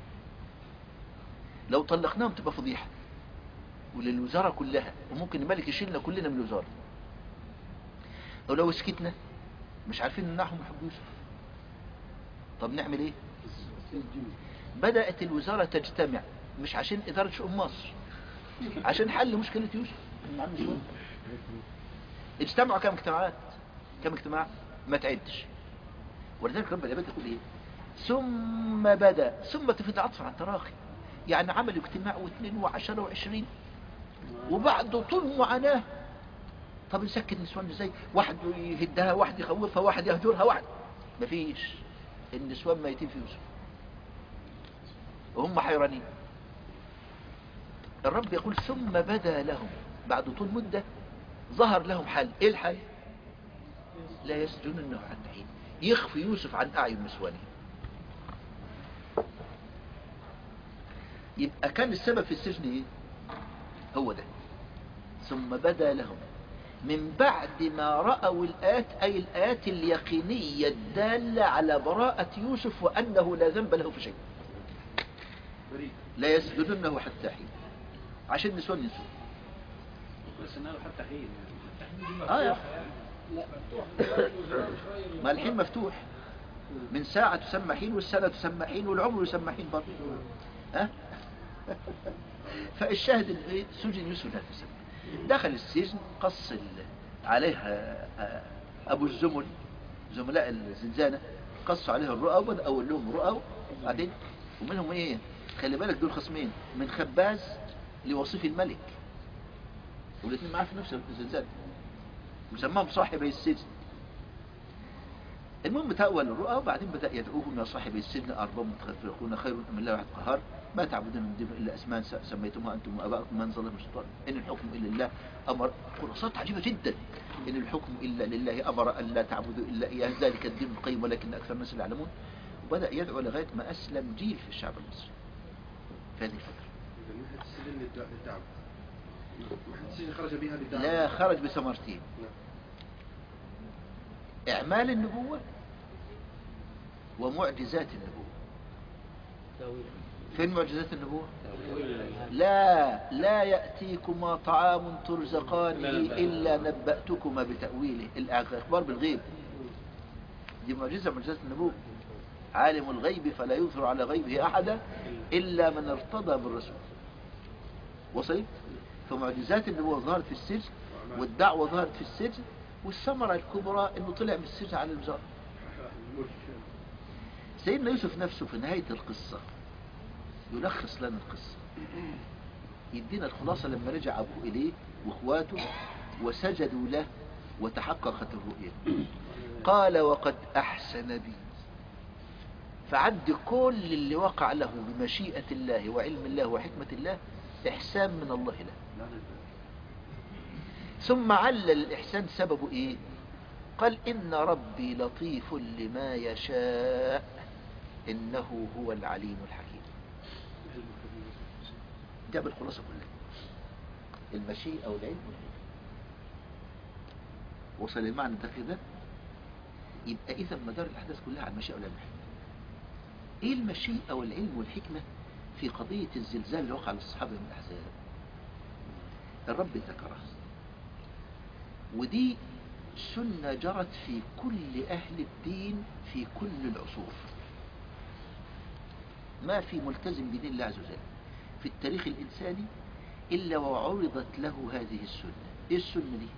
لو طلقناهم تبقى فضيحة وللوزارة كلها وممكن الملك يشيلنا كلنا من الوزارة ولو سكتنا مش عارفين نمنعهم من حب يوسف طب نعمل ايه بدأت الوزارة تجتمع مش عشان إدارة شؤون مصر عشان حل مشكلة يوسف ابن عم شوية. اجتمعوا كم اجتماعات كم اجتماع ما تعدش ولذلك رب العباد يقول ايه ثم بدا ثم تفيد عطف على التراخي يعني عملوا اجتماع واثنين وعشرة وعشرين وبعد طول معاناة طب نسكت نسوان ازاي واحد يهدها واحد يخوفها واحد يهجرها واحد مفيش النسوان ميتين في يوسف وهم حيرانين الرب يقول ثم بدا لهم بعد طول مدة ظهر لهم حل ايه الحل لا يسجننه حتى حين يخفي يوسف عن اعين نسوانهم يبقى كان السبب في السجن ايه هو ده ثم بدا لهم من بعد ما رأوا الآيات أي الآيات اليقينية الدالة على براءة يوسف وأنه لا ذنب له في شيء لا يسجننه حتى حين عشان نسوان ينسوا بس انه حتى حين اه يا ما الحين مفتوح من ساعة تسمى حين والسنة تسمى حين والعمر يسمى حين برضه ها فالشاهد إن إيه؟ سجن يوسف لا تسمى دخل السجن قص ال- عليه آه، آه، ابو الزمل زملاء الزنزانة قصوا عليه الرؤى وبدأ اقول لهم رؤى وبعدين ومنهم ايه خلي بالك دول خصمين من خباز لوصيف الملك والاثنين معاه في نفس الزنزانة وسماهم صاحبي السجن المهم تأول الرؤى وبعدين بدأ يدعوهم يا صاحب السجن أرباب متفرقون خير أم الله واحد قهار ما تعبدون من دون إلا أسماء س- سميتموها أنتم وآباؤكم ما أنزل الله من سلطان إن الحكم إلا لله أمر خلاصات عجيبة جدا إن الحكم إلا لله أمر أن لا تعبدوا إلا إياه ذلك الدين القيم ولكن أكثر الناس لا يعلمون وبدأ يدعو لغاية ما أسلم جيل في الشعب المصري في هذه الفترة إذا ما حد السجن للدع- للدعوة ما حد السجن خرج بها للدعوة لا خرج بثمرتين نعم. إعمال النبوة ومعجزات النبوة فين معجزات النبوة لا لا يأتيكما طعام ترزقانه إلا نبأتكما بتأويله الأخبار بالغيب دي معجزة معجزات النبوة عالم الغيب فلا يظهر على غيبه أحدا إلا من ارتضى بالرسول وصلت فمعجزات النبوة ظهرت في السجن والدعوة ظهرت في السجن والثمرة الكبرى انه طلع من السجن على الوزارة سيدنا يوسف نفسه في نهاية القصة يلخص لنا القصة يدينا الخلاصة لما رجع أبوه إليه وإخواته وسجدوا له وتحققت الرؤيا قال وقد أحسن بي فعد كل اللي وقع له بمشيئة الله وعلم الله وحكمة الله إحسان من الله له ثم علل الإحسان سببه إيه قال إن ربي لطيف لما يشاء إنه هو العليم الحكيم جاب الخلاصة كلها المشيئة والعلم والحكمة وصل المعنى الدقيق ده يبقى إذا مدار الأحداث كلها على المشيئة والعلم والحكمة إيه المشيئة والعلم والحكمة في قضية الزلزال اللي وقع للصحابة من الأحزاب الرب ذكرها ودي سنة جرت في كل أهل الدين في كل العصور ما في ملتزم بدين الله عز وجل في التاريخ الإنساني إلا وعرضت له هذه السنة إيه السنة دي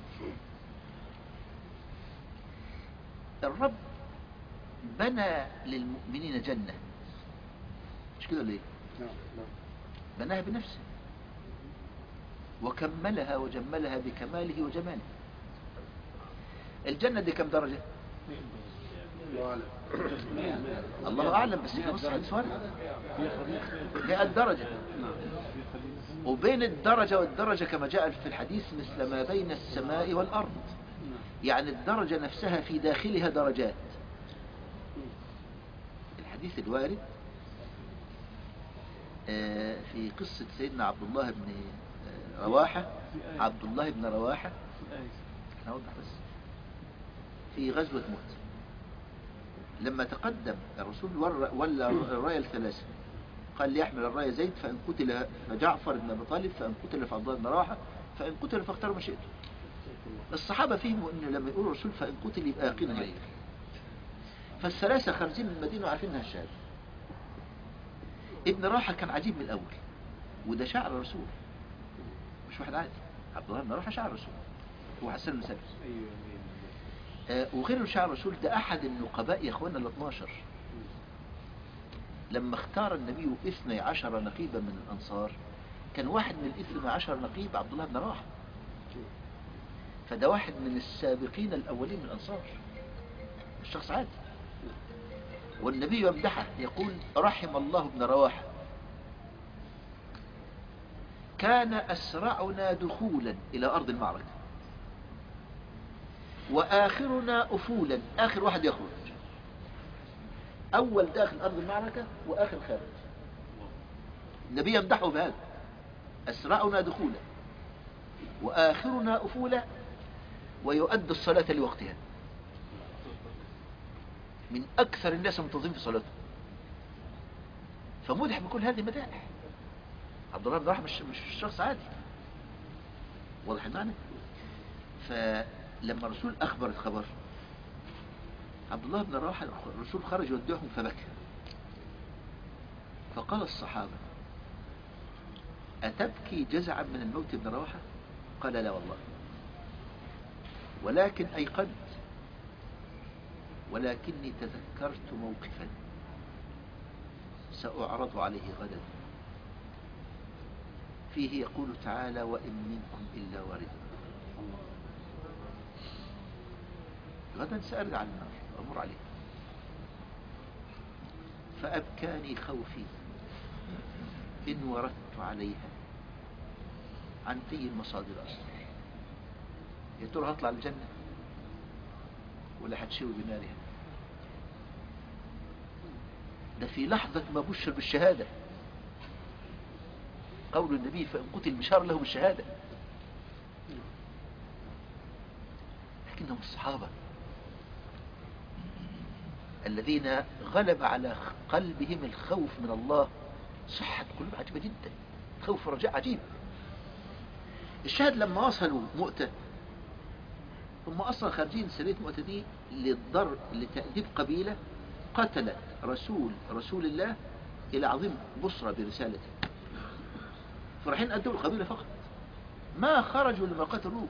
الرب بنى للمؤمنين جنة مش كده ليه نعم نعم بناها بنفسه وكملها وجملها بكماله وجماله الجنة دي كم درجة الله أعلم الله أعلم بس في نص حديث ورد 100 درجة وبين الدرجة والدرجة كما جاء في الحديث مثل ما بين السماء والأرض يعني الدرجة نفسها في داخلها درجات الحديث الوارد آه، في قصة سيدنا عبد الله بن آه، رواحة عبد الله بن رواحة أنا أوضح بس في غزوة موت لما تقدم الرسول ور- ولى الراية الثلاثة قال ليحمل الراية زيد فإن قتل فجعفر بن أبي طالب فإن قتل فعبد الله بن رواحة فإن قتل فاختاروا ما شئتم الصحابة فهموا أن لما يقولوا الرسول فإن قتل يبقى يقينا هيك فالثلاثة خارجين من المدينة وعارفين انها شهادة ابن راحة كان عجيب من الأول وده شعر الرسول مش واحد عادي عبد الله بن راحة شعر الرسول هو حسن بن ثابت آه، وغير شعر الرسول ده أحد النقباء يا أخوانا ال 12 لما اختار النبي اثني عشر نقيبا من الأنصار كان واحد من الاثني عشر نقيب عبد الله بن رواحة فده واحد من السابقين الأولين من الأنصار الشخص عادي والنبي يمدحه يقول رحم الله ابن رواحة كان أسرعنا دخولا إلى أرض المعركة وآخرنا أفولا آخر واحد يخرج أول داخل أرض المعركة وآخر خارج النبي يمدحه بهذا أسرعنا دخولا وآخرنا أفولا ويؤدي الصلاة لوقتها من أكثر الناس منتظمين في صلاته فمدح بكل هذه المدائح عبد الله بن رواحه مش مش شخص عادي واضح المعنى فلما الرسول أخبر الخبر عبد الله بن رواحه الرسول خرج يودعهم فبكى فقال الصحابة أتبكي جزعا من الموت ابن رواحه قال لا والله ولكن أيقنت ولكني تذكرت موقفا سأعرض عليه غدا فيه يقول تعالى وإن منكم إلا واردها غدا سأرجع على النار أمر عليه فأبكاني خوفي إن وردت عليها عن في المصادر أصلا يا ترى هطلع الجنة ولا هتشوي بنارها ده في لحظة ما بشر بالشهادة قول النبي فإن قتل بشار له بالشهادة لكنهم الصحابة الذين غلب على قلبهم الخوف من الله صحة قلوب عجيبة جدا خوف ورجاء عجيب الشاهد لما وصلوا مؤتة هم أصلا خارجين سرية مؤتة دي للضر لتأديب قبيلة قتلت رسول رسول الله إلى عظيم بصرة برسالته فرايحين أدوا القبيلة فقط ما خرجوا لما قتلوا الروم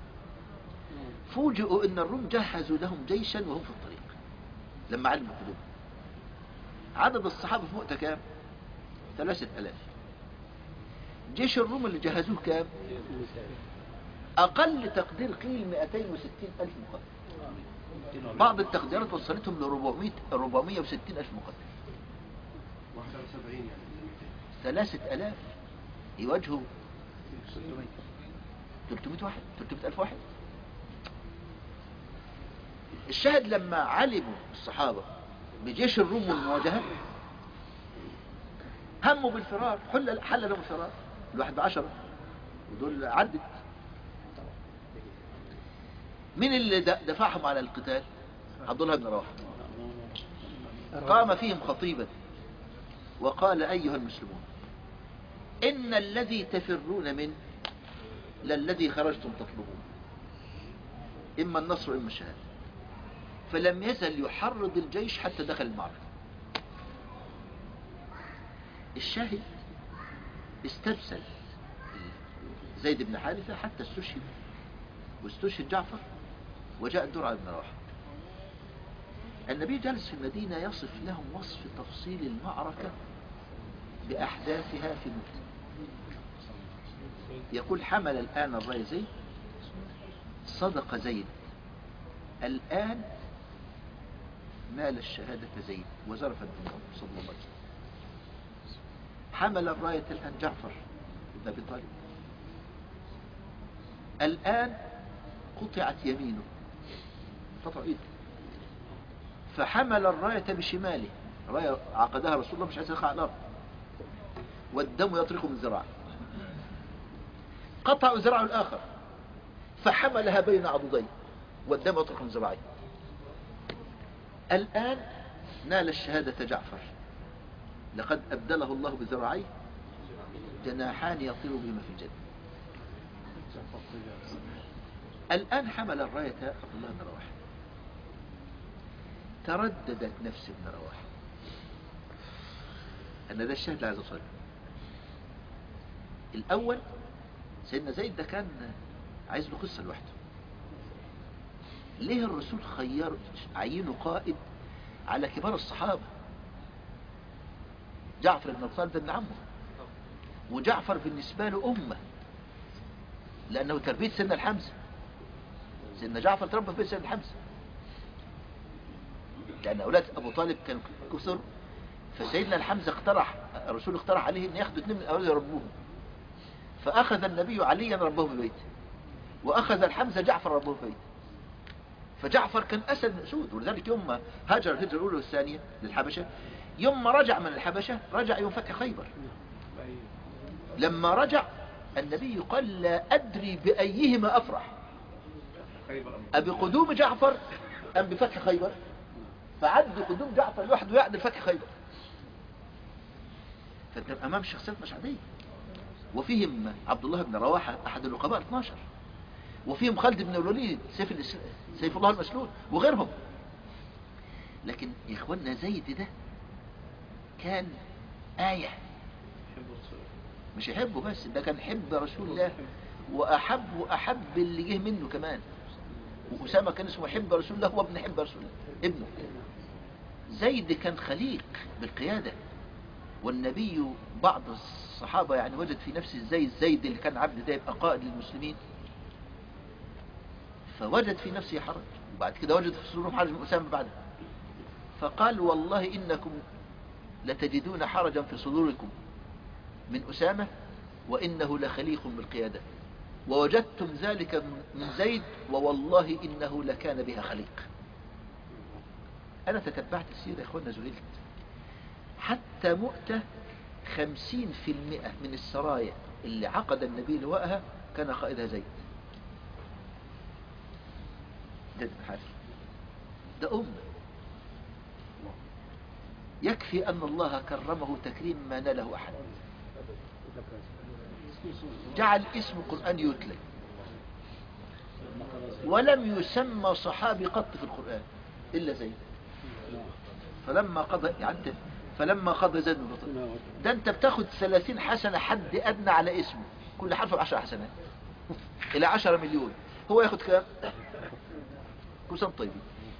فوجئوا أن الروم جهزوا لهم جيشا وهم في الطريق لما علموا قلوبهم عدد الصحابة في مؤتة كام ثلاثة ألاف جيش الروم اللي جهزوه كام أقل تقدير قيل 260 ألف مقاتل بعض التقديرات وصلتهم ل 400 460 ألف مقاتل 71 يعني ثلاثة ألاف يواجهوا 300 واحد 300 ألف واحد الشاهد لما علموا الصحابة بجيش الروم والمواجهة هموا بالفرار حل حل لهم الفرار الواحد بعشرة ودول عدت مين اللي د- دفعهم على القتال عبد الله بن رواحه قام فيهم خطيبا وقال أيها المسلمون إن الذي تفرون منه للذي خرجتم تطلبون إما النصر وإما الشهادة فلم يزل يحرض الجيش حتى دخل المعركة الشاهد استرسل زيد بن حارثة حتى استشهد واستشهد جعفر وجاء الدور على ابن رواحه النبي جالس في المدينة يصف لهم وصف تفصيل المعركة بأحداثها في مكة يقول حمل الآن الراية زيد صدق زيد الآن نال الشهادة زيد وزرف الدموع صلى الله عليه وسلم حمل الراية الآن جعفر بن أبي طالب الآن قطعت يمينه قطع ايده فحمل الراية بشماله راية عقدها رسول الله مش عايز يقع على الأرض والدم يطرق من ذراعه قطع ذراعه الآخر فحملها بين عضديه والدم يطرق من ذراعيه الآن نال الشهادة جعفر لقد أبدله الله بذراعيه جناحان يطير بهما في الجنة الآن حمل الراية عبد الله بن رواحه ترددت نفس ابن رواحه أن ده الشاهد اللي عايز أوصله الأول سيدنا زيد ده كان عايز له قصة لوحده ليه الرسول خير عينه قائد على كبار الصحابة جعفر بن أبي طالب ده ابن عمه وجعفر بالنسبة له أمة لأنه تربية سيدنا الحمزة سيدنا جعفر تربى في بيت سيدنا الحمزة لأن أولاد أبو طالب كانوا كثر فسيدنا الحمزة اقترح الرسول اقترح عليه أن ياخدوا اثنين من الأولاد يربوهم فأخذ النبي عليا ربه في بيته وأخذ الحمزة جعفر ربه في بيته فجعفر كان أسد من أسود ولذلك يوم ما هاجر الهجرة الأولى والثانية للحبشة يوم ما رجع من الحبشة رجع يوم فتح خيبر لما رجع النبي قال لا أدري بأيهما أفرح أبقدوم جعفر أم بفتح خيبر فعد قدوم جعفر لوحده يعدل فتح خيبر فانت امام شخصيات مش عاديه وفيهم عبد الله بن رواحه احد النقباء 12 وفيهم خالد بن الوليد سيف الإس... سيف الله المسلول وغيرهم لكن يا اخوانا زيد ده كان آية مش يحبه بس ده كان حب رسول الله وأحب وأحب اللي جه منه كمان وأسامة كان اسمه حب رسول الله هو ابن حب رسول الله ابنه زيد كان خليق بالقيادة والنبي بعض الصحابة يعني وجد في نفسه زي زيد اللي كان عبد ده يبقى قائد للمسلمين فوجد في نفسه حرج بعد كده وجد في صدورهم حرج من أسامة بعدها فقال والله إنكم لتجدون حرجا في صدوركم من أسامة وإنه لخليق بالقيادة ووجدتم ذلك من زيد ووالله إنه لكان بها خليق أنا تتبعت السيرة يا إخوانا زهلت حتى مؤتة خمسين في المئة من السرايا اللي عقد النبي لواءها كان قائدها زيد زيد بن حارثة ده أمة يكفي أن الله كرمه تكريم ما ناله أحد جعل اسم القرآن يتلى ولم يسمى صحابي قط في القرآن إلا زيد فلما قضى يعني أنت- فلما قضى زيد بن بطل ده انت بتاخد 30 حسنة حد أدنى على اسمه كل حرف بعشر حسنات إلى 10 مليون هو ياخد كام كل سنة طيبين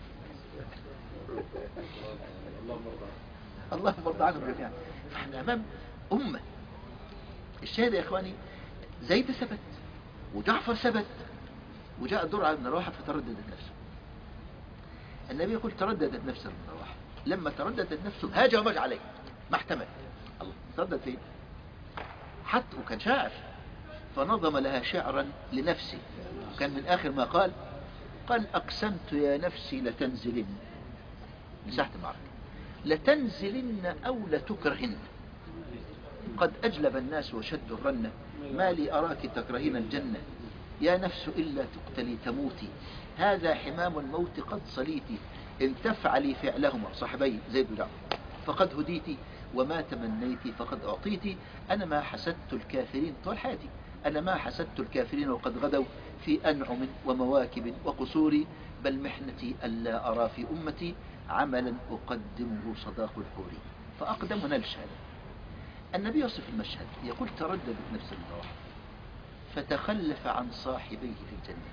اللهم ارضى عنهم جميعا فاحنا امام امه الشاهد يا اخواني زيد ثبت وجعفر ثبت وجاء الدور على ابن رواحه فترددت نفسه النبي يقول ترددت نفس ابن رواحه لما ترددت نفسه هاج ومج عليه ما احتمل الله تردد فين حتى وكان شاعر فنظم لها شعرا لنفسه وكان من اخر ما قال قال اقسمت يا نفسي لتنزلن مساحه المعركه لتنزلن أو لتكرهن قد أجلب الناس وشدوا الرنة ما لي أراك تكرهين الجنة يا نفس إلا تقتلي تموتي هذا حمام الموت قد صليتي إن تفعلي فعلهما صاحبي زيد وجعفر فقد هديتي وما تمنيتي فقد أعطيتي أنا ما حسدت الكافرين طول حياتي أنا ما حسدت الكافرين وقد غدوا في أنعم ومواكب وقصور بل محنتي ألا أرى في أمتي عملا أقدمه صداق الحور فأقدم ونال الشهادة النبي يصف المشهد يقول ترددت نفس الروح فتخلف عن صاحبيه في الجنة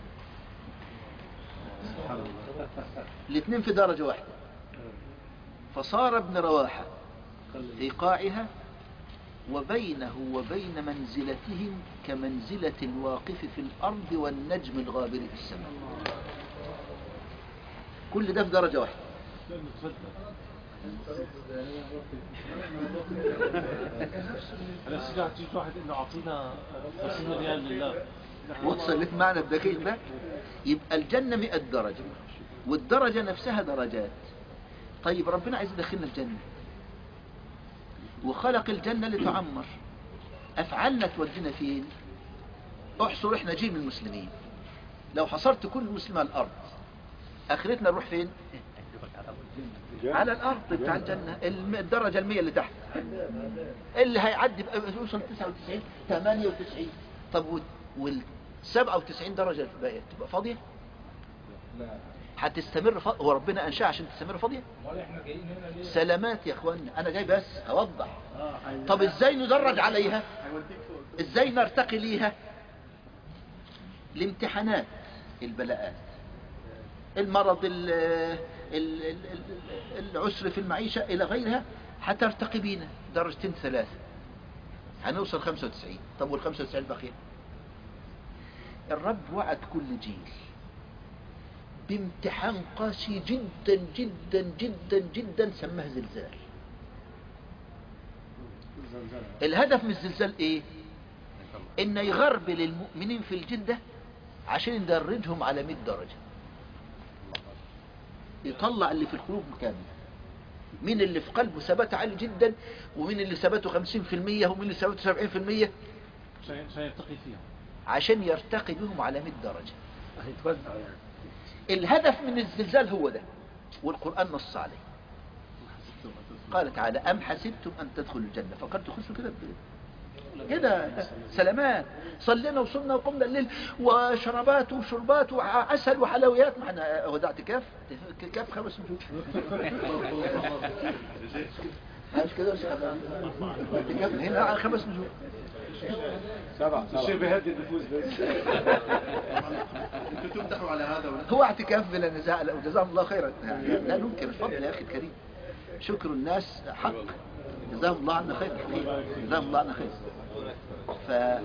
الاثنين في درجة واحدة فصار ابن رواحة في قاعها وبينه وبين منزلتهم كمنزلة الواقف في الأرض والنجم الغابر في السماء كل ده في درجة واحدة انا سمعت في واحد انه اعطينا 50 ريال لله وصل لك معنى الدقيق ده يبقى الجنة 100 درجة والدرجة نفسها درجات طيب ربنا عايز يدخلنا الجنة وخلق الجنة لتعمر أفعالنا تودينا فين احصر احنا جيل من المسلمين لو حصرت كل مسلم على الأرض آخرتنا نروح فين على الأرض بتاع الجنة الم- الدرجة المية اللي تحت اللي هيعدي بقى يوصل 99 98 طب وال- وال 97 درجة الباقية تبقى فاضية هتستمر ف... هو ربنا أنشأ عشان تستمر فاضية سلامات يا اخوانا انا جاي بس اوضح طب ازاي ندرج عليها ازاي نرتقي ليها الامتحانات البلاءات المرض ال ال ال ال العسر في المعيشة إلى غيرها هترتقي بينا درجتين ثلاثة هنوصل 95 طب وال 95 الباقية الرب وعد كل جيل بامتحان قاسي جدا جدا جدا جدا سماه زلزال الهدف من الزلزال ايه ان يغربل المؤمنين في الجدة عشان يدرجهم على 100 درجة يطلع اللي في القلوب كامل مين اللي في قلبه ثبات عالي جدا ومين اللي ثباته 50% ومين اللي ثباته 70% عشان عشان يرتقي فيها عشان يرتقي بهم على 100 درجة هيتوزع يعني الهدف من الزلزال هو ده والقرآن نص عليه قال تعالى أم حسبتم أن تدخلوا الجنة فقد تخشوا كده ب- كده سلامات صلينا وصلنا وقمنا الليل وشربات وشربات وعسل وحلويات ما احنا هو ده اعتكاف اعتكاف خمس نجوم مش كده يا شيخ اعتكاف هنا على خمس نجوم سبعة الشيء سبعة بيهدي النفوس بس انتم تمدحوا على هذا ولا هو اعتكاف بلا نزاع لا وجزاهم الله خيرا يعني لا ننكر الفضل يا اخي الكريم شكر الناس حق جزاهم الله عنا خير حقيقة. جزاهم الله عنا خير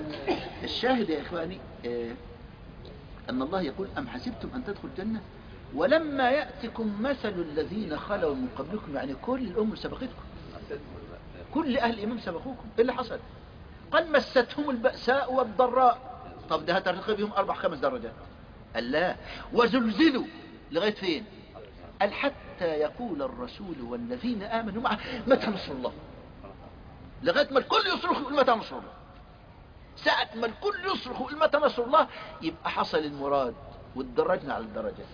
فالشاهد يا اخواني آه، ان الله يقول ام حسبتم ان تدخلوا الجنه ولما يأتكم مثل الذين خلوا من قبلكم يعني كل الأمم سبقتكم كل أهل الإمام سبقوكم إيه اللي حصل قد مستهم البأساء والضراء طب ده هترتقي بهم أربع خمس درجات قال لا وزلزلوا لغاية فين قال حتى يقول الرسول والذين آمنوا معه متى نصر الله لغاية ما الكل يصرخ يقول متى نصر الله ساعة ما الكل يصرخ يقول متى نصر الله يبقى حصل المراد والدرجنا على الدرجات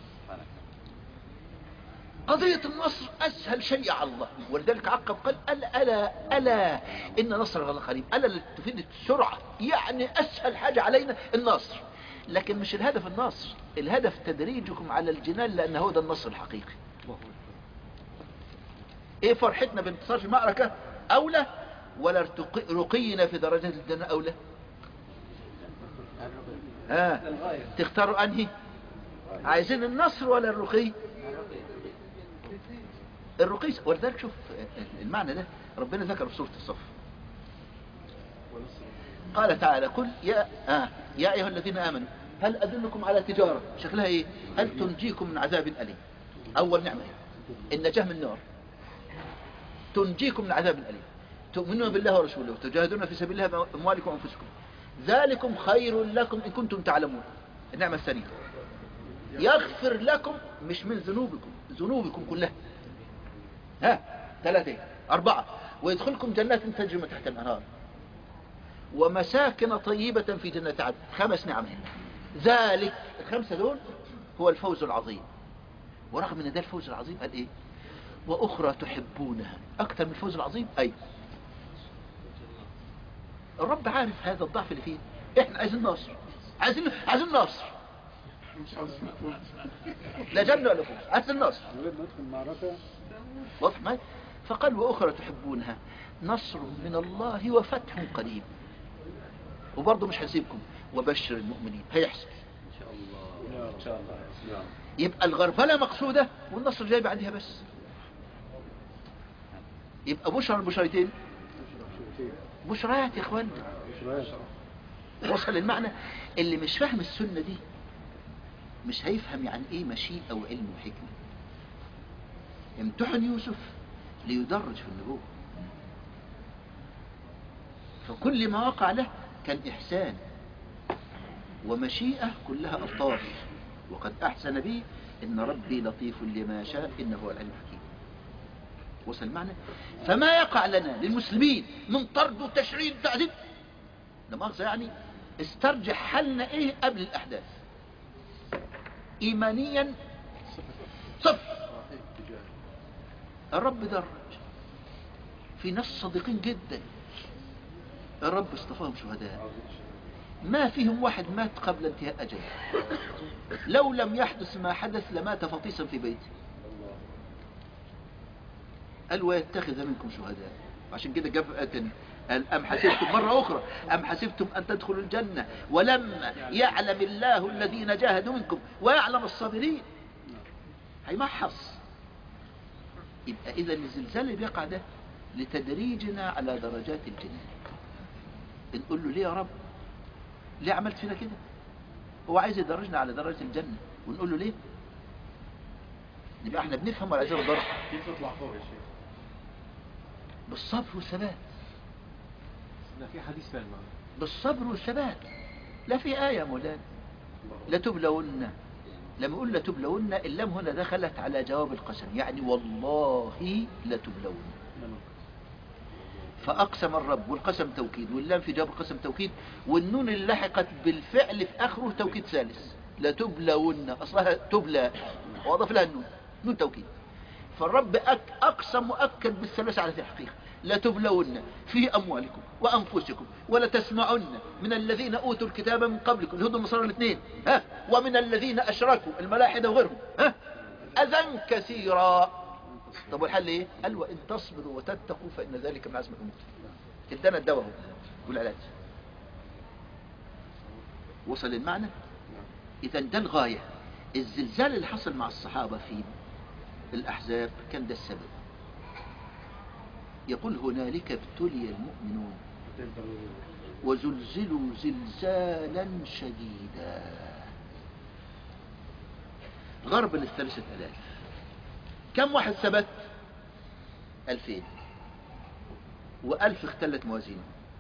قضية النصر أسهل شيء على الله ولذلك عقب قال ألا ألا ألا إن نصر الله قريب ألا اللي تفيد السرعة يعني أسهل حاجة علينا النصر لكن مش الهدف النصر الهدف تدريجكم على الجنان لأن هو ده النصر الحقيقي ايه فرحتنا بانتصار في معركة أولى ولا ارتقي- رقينا في درجات الجنة أولى ها تختاروا أنهي عايزين النصر ولا الرقي الرقي ولذلك شوف المعنى ده ربنا ذكر في سورة الصف قال تعالى قل يا آه يا أيها الذين آمنوا هل أدلكم على تجارة شكلها إيه هل تنجيكم من عذاب أليم أول نعمة النجاة من النار تنجيكم من عذاب أليم تؤمنون بالله ورسوله وتجاهدون في سبيل الله بأموالكم وأنفسكم ذلكم خير لكم إن كنتم تعلمون النعمة الثانية يغفر لكم مش من ذنوبكم ذنوبكم كلها ها ثلاثة أربعة ويدخلكم جنات تجري من تحت الأنهار ومساكن طيبة في جنة عدن خمس نعم ذلك الخمسة دول هو الفوز العظيم ورغم ان ده الفوز العظيم قال ايه واخرى تحبونها اكثر من الفوز العظيم اي الرب عارف هذا الضعف اللي فيه احنا عايزين نصر عايزين عايزين نصر لا جنة ولا فوز عايزين نصر نريد ندخل معركة واضح معي فقال وأخرى تحبونها نصر من الله وفتح قريب وبرضه مش هسيبكم وبشر المؤمنين هيحصل ان شاء الله يبقى الغربلة مقصودة والنصر جاي بعدها بس يبقى بشر البشرتين بشرات يا اخوان وصل المعنى اللي مش فاهم السنة دي مش هيفهم يعني ايه مشيئة وعلم وحكمة امتحن يوسف ليدرج في النبوة فكل ما وقع له كان إحسان ومشيئة كلها ألطاف وقد أحسن بي إن ربي لطيف لما شاء إنه هو العلم الحكيم وصل المعنى فما يقع لنا للمسلمين من طرد وتشريد وتعذيب لا مؤاخذة يعني استرجع حالنا ايه قبل الأحداث إيمانيا صفر الرب درج في ناس صادقين جدا الرب اصطفاهم شهداء ما فيهم واحد مات قبل انتهاء أجله لو لم يحدث ما حدث لمات فطيسا في بيته قال ويتخذ منكم شهداء عشان كده جاب آية قال أم حسبتم مرة أخرى أم حسبتم أن تدخلوا الجنة ولما يعلم الله الذين جاهدوا منكم ويعلم الصابرين هيمحص يبقى إذا الزلزال اللي بيقع ده لتدريجنا على درجات الجنة نقول له ليه يا رب ليه عملت فينا كده هو عايز يدرجنا على درجة الجنة ونقول له ليه يبقى احنا بنفهم ولا عايزين الضرب كيف نطلع فوق يا شيخ بالصبر والثبات لا في حديث ثاني معنا بالصبر والثبات لا في آية يا مولانا لتبلون لما يقول لتبلون اللام هنا دخلت على جواب القسم يعني والله لتبلون فأقسم الرب والقسم توكيد واللام في جواب القسم توكيد والنون اللي لحقت بالفعل في آخره توكيد ثالث لتبلون أصلها تبلى وأضاف لها النون نون توكيد فالرب أك أقسم مؤكد بالثلاثة على الحقيقة لتبلون في أموالكم وأنفسكم ولتسمعن من الذين أوتوا الكتاب من قبلكم الهدى والنصارى الاثنين ها ومن الذين أشركوا الملاحدة وغيرهم ها أذى كثيرا طب والحل ايه قال وإن تصبروا وتتقوا فإن ذلك من عزم الأمور ادانا الدواء اهو والعلاج وصل المعنى إذا ده الغاية الزلزال اللي حصل مع الصحابة في الأحزاب كان ده السبب يقول هنالك ابتلي المؤمنون وزلزلوا زلزالا شديدا غرب للثلاثة ألاف كم واحد ثبت ألفين وألف اختلت موازينه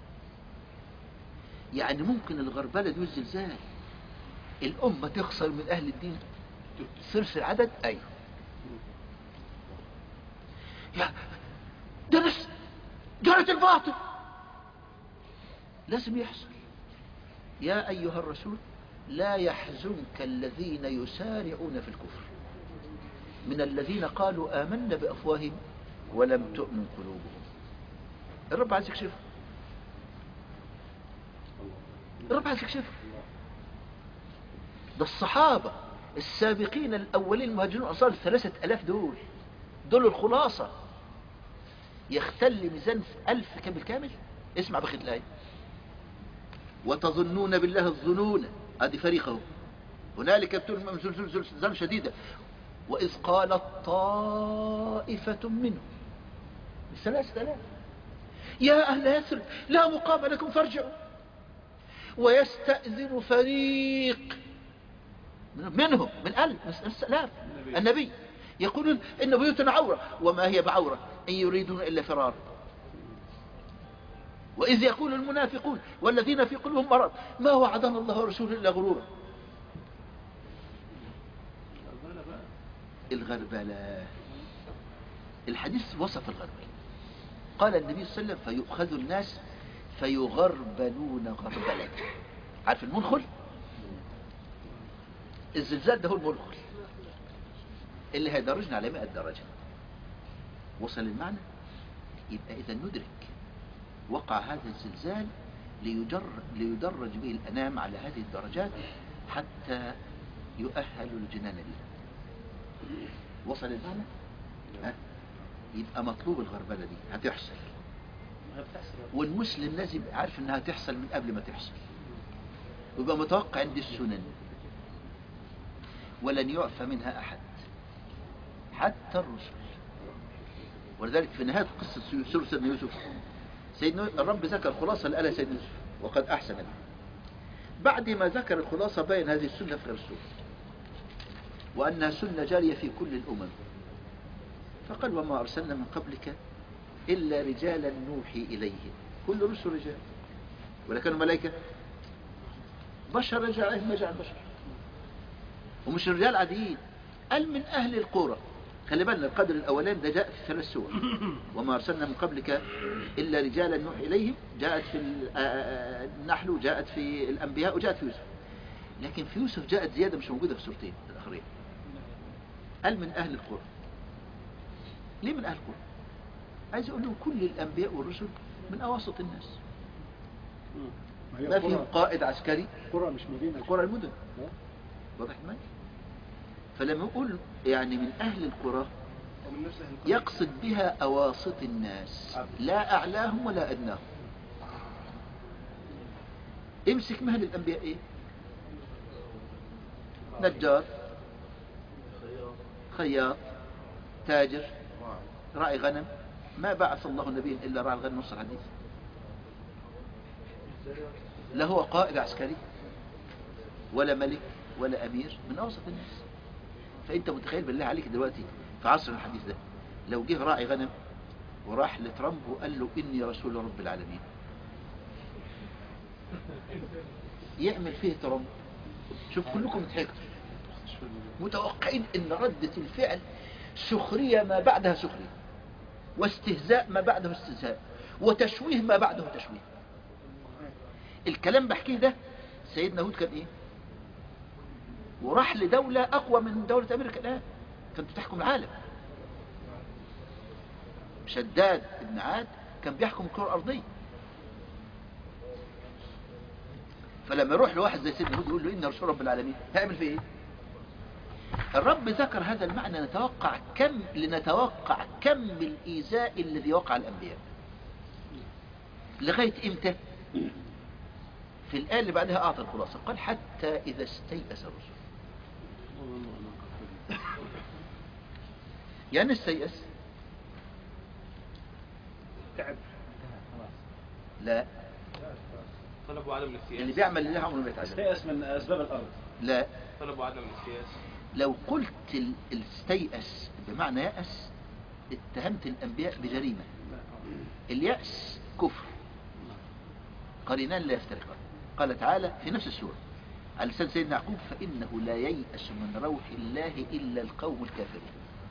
يعني ممكن الغربلة دي والزلزال الأمة تخسر من أهل الدين ثلث العدد أيوه يا ده بس جرت الباطل لازم يحصل يا أيها الرسول لا يحزنك الذين يسارعون في الكفر من الذين قالوا آمنا بأفواههم ولم تؤمن قلوبهم الرب عايز يكشفه الرب عايز يكشفه ده الصحابة السابقين الأولين المهاجرين والأنصار الثلاثة ألاف دول دول الخلاصة يختل ميزان ألف كامل كامل اسمع بخيت الآية وتظنون بالله الظنون ادي فريقه هنالك ابتلوا زلزال شديدة وإذ قالت طائفة منهم ثلاثة آلاف يا أهل يثرب لا مقام لكم فارجعوا ويستأذن فريق منهم من ألف من السلام النبي يقولون إن بيوتنا عورة وما هي بعورة إن يريدون إلا فرار وإذ يقول المنافقون والذين في قلوبهم مرض ما وعدنا الله ورسوله إلا غرورا الغربلة الحديث وصف الغربلة قال النبي صلى الله عليه وسلم فيؤخذ الناس فيغربلون غربلة عارف المنخل الزلزال ده هو المنخل اللي هيدرجنا على 100 درجة وصل المعنى يبقى إذا ندرك وقع هذا الزلزال ليجر ليدرج به الأنام على هذه الدرجات حتى يؤهل الجنان به وصل المعنى ها؟ يبقى مطلوب الغربلة دي هتحصل والمسلم لازم يبقى عارف انها تحصل من قبل ما تحصل ويبقى متوقع عند السنن ولن يعفى منها أحد حتى الرسل ولذلك في نهاية قصة سورة سيدنا يوسف سيدنا الرب ذكر خلاصة اللي قالها سيدنا يوسف وقد أحسن به بعد ما ذكر الخلاصة بين هذه السنة في غير السورة وأنها سنة جارية في كل الأمم فقال وما أرسلنا من قبلك إلا رجالا نوحي إليهم كل رسل رجال ولا كانوا ملائكة بشر رجع عليهم ما جاء البشر ومش رجال عاديين قال من أهل القرى خلي بالنا القدر الأولاني ده جاء في ثلاث سور وما أرسلنا من قبلك إلا رجالا نوحي إليهم جاءت في النحل وجاءت في الأنبياء وجاءت في يوسف لكن في يوسف جاءت زيادة مش موجودة في سورتين الآخرين قال من أهل القرى ليه من أهل القرى عايز أقول لهم كل الأنبياء والرسل من أواسط الناس ما فيهم قائد عسكري قرى مش مدينة القرى المدن واضح المعنى فلما يقول يعني من أهل القرى ومن نفس أهل القرى. يقصد بها أواسط الناس لا أعلاهم ولا أدناهم امسك مهل الأنبياء إيه نجار خياط تاجر راعي غنم ما بعث الله نبيا إلا راعي الغنم نص الحديث لا هو قائد عسكري ولا ملك ولا أمير من أوسط الناس فأنت متخيل بالله عليك دلوقتي في عصر الحديث ده لو جه راعي غنم وراح لترامب وقال له إني رسول رب العالمين يعمل فيه ترامب شوف كلكم ضحكتوا متوقعين ان ردة الفعل سخرية ما بعدها سخرية واستهزاء ما بعده استهزاء وتشويه ما بعده تشويه الكلام بحكيه ده سيدنا هود كان ايه وراح لدولة اقوى من دولة امريكا الان كانت بتحكم العالم شداد ابن عاد كان بيحكم الكرة الارضية فلما يروح لواحد زي سيدنا هود يقول له إن رسول رب العالمين هيعمل فيه ايه الرب ذكر هذا المعنى نتوقع كم لنتوقع كم الإيذاء الذي وقع الأنبياء لغاية إمتى في الآية اللي بعدها أعطى الخلاصة قال حتى إذا استيأس الرسل يعني استيأس تعب لا طلبوا عدم اللي الاستياس بيعمل لله عمره ما يتعلم استيأس من أسباب الأرض لا طلبوا عدم الاستياس لو قلت ال- استيأس بمعنى يأس اتهمت الأنبياء بجريمة اليأس كفر قرينان لا يفترقان قال تعالى في نفس السورة على لسان سيدنا يعقوب فإنه لا ييأس من روح الله إلا القوم الكافرون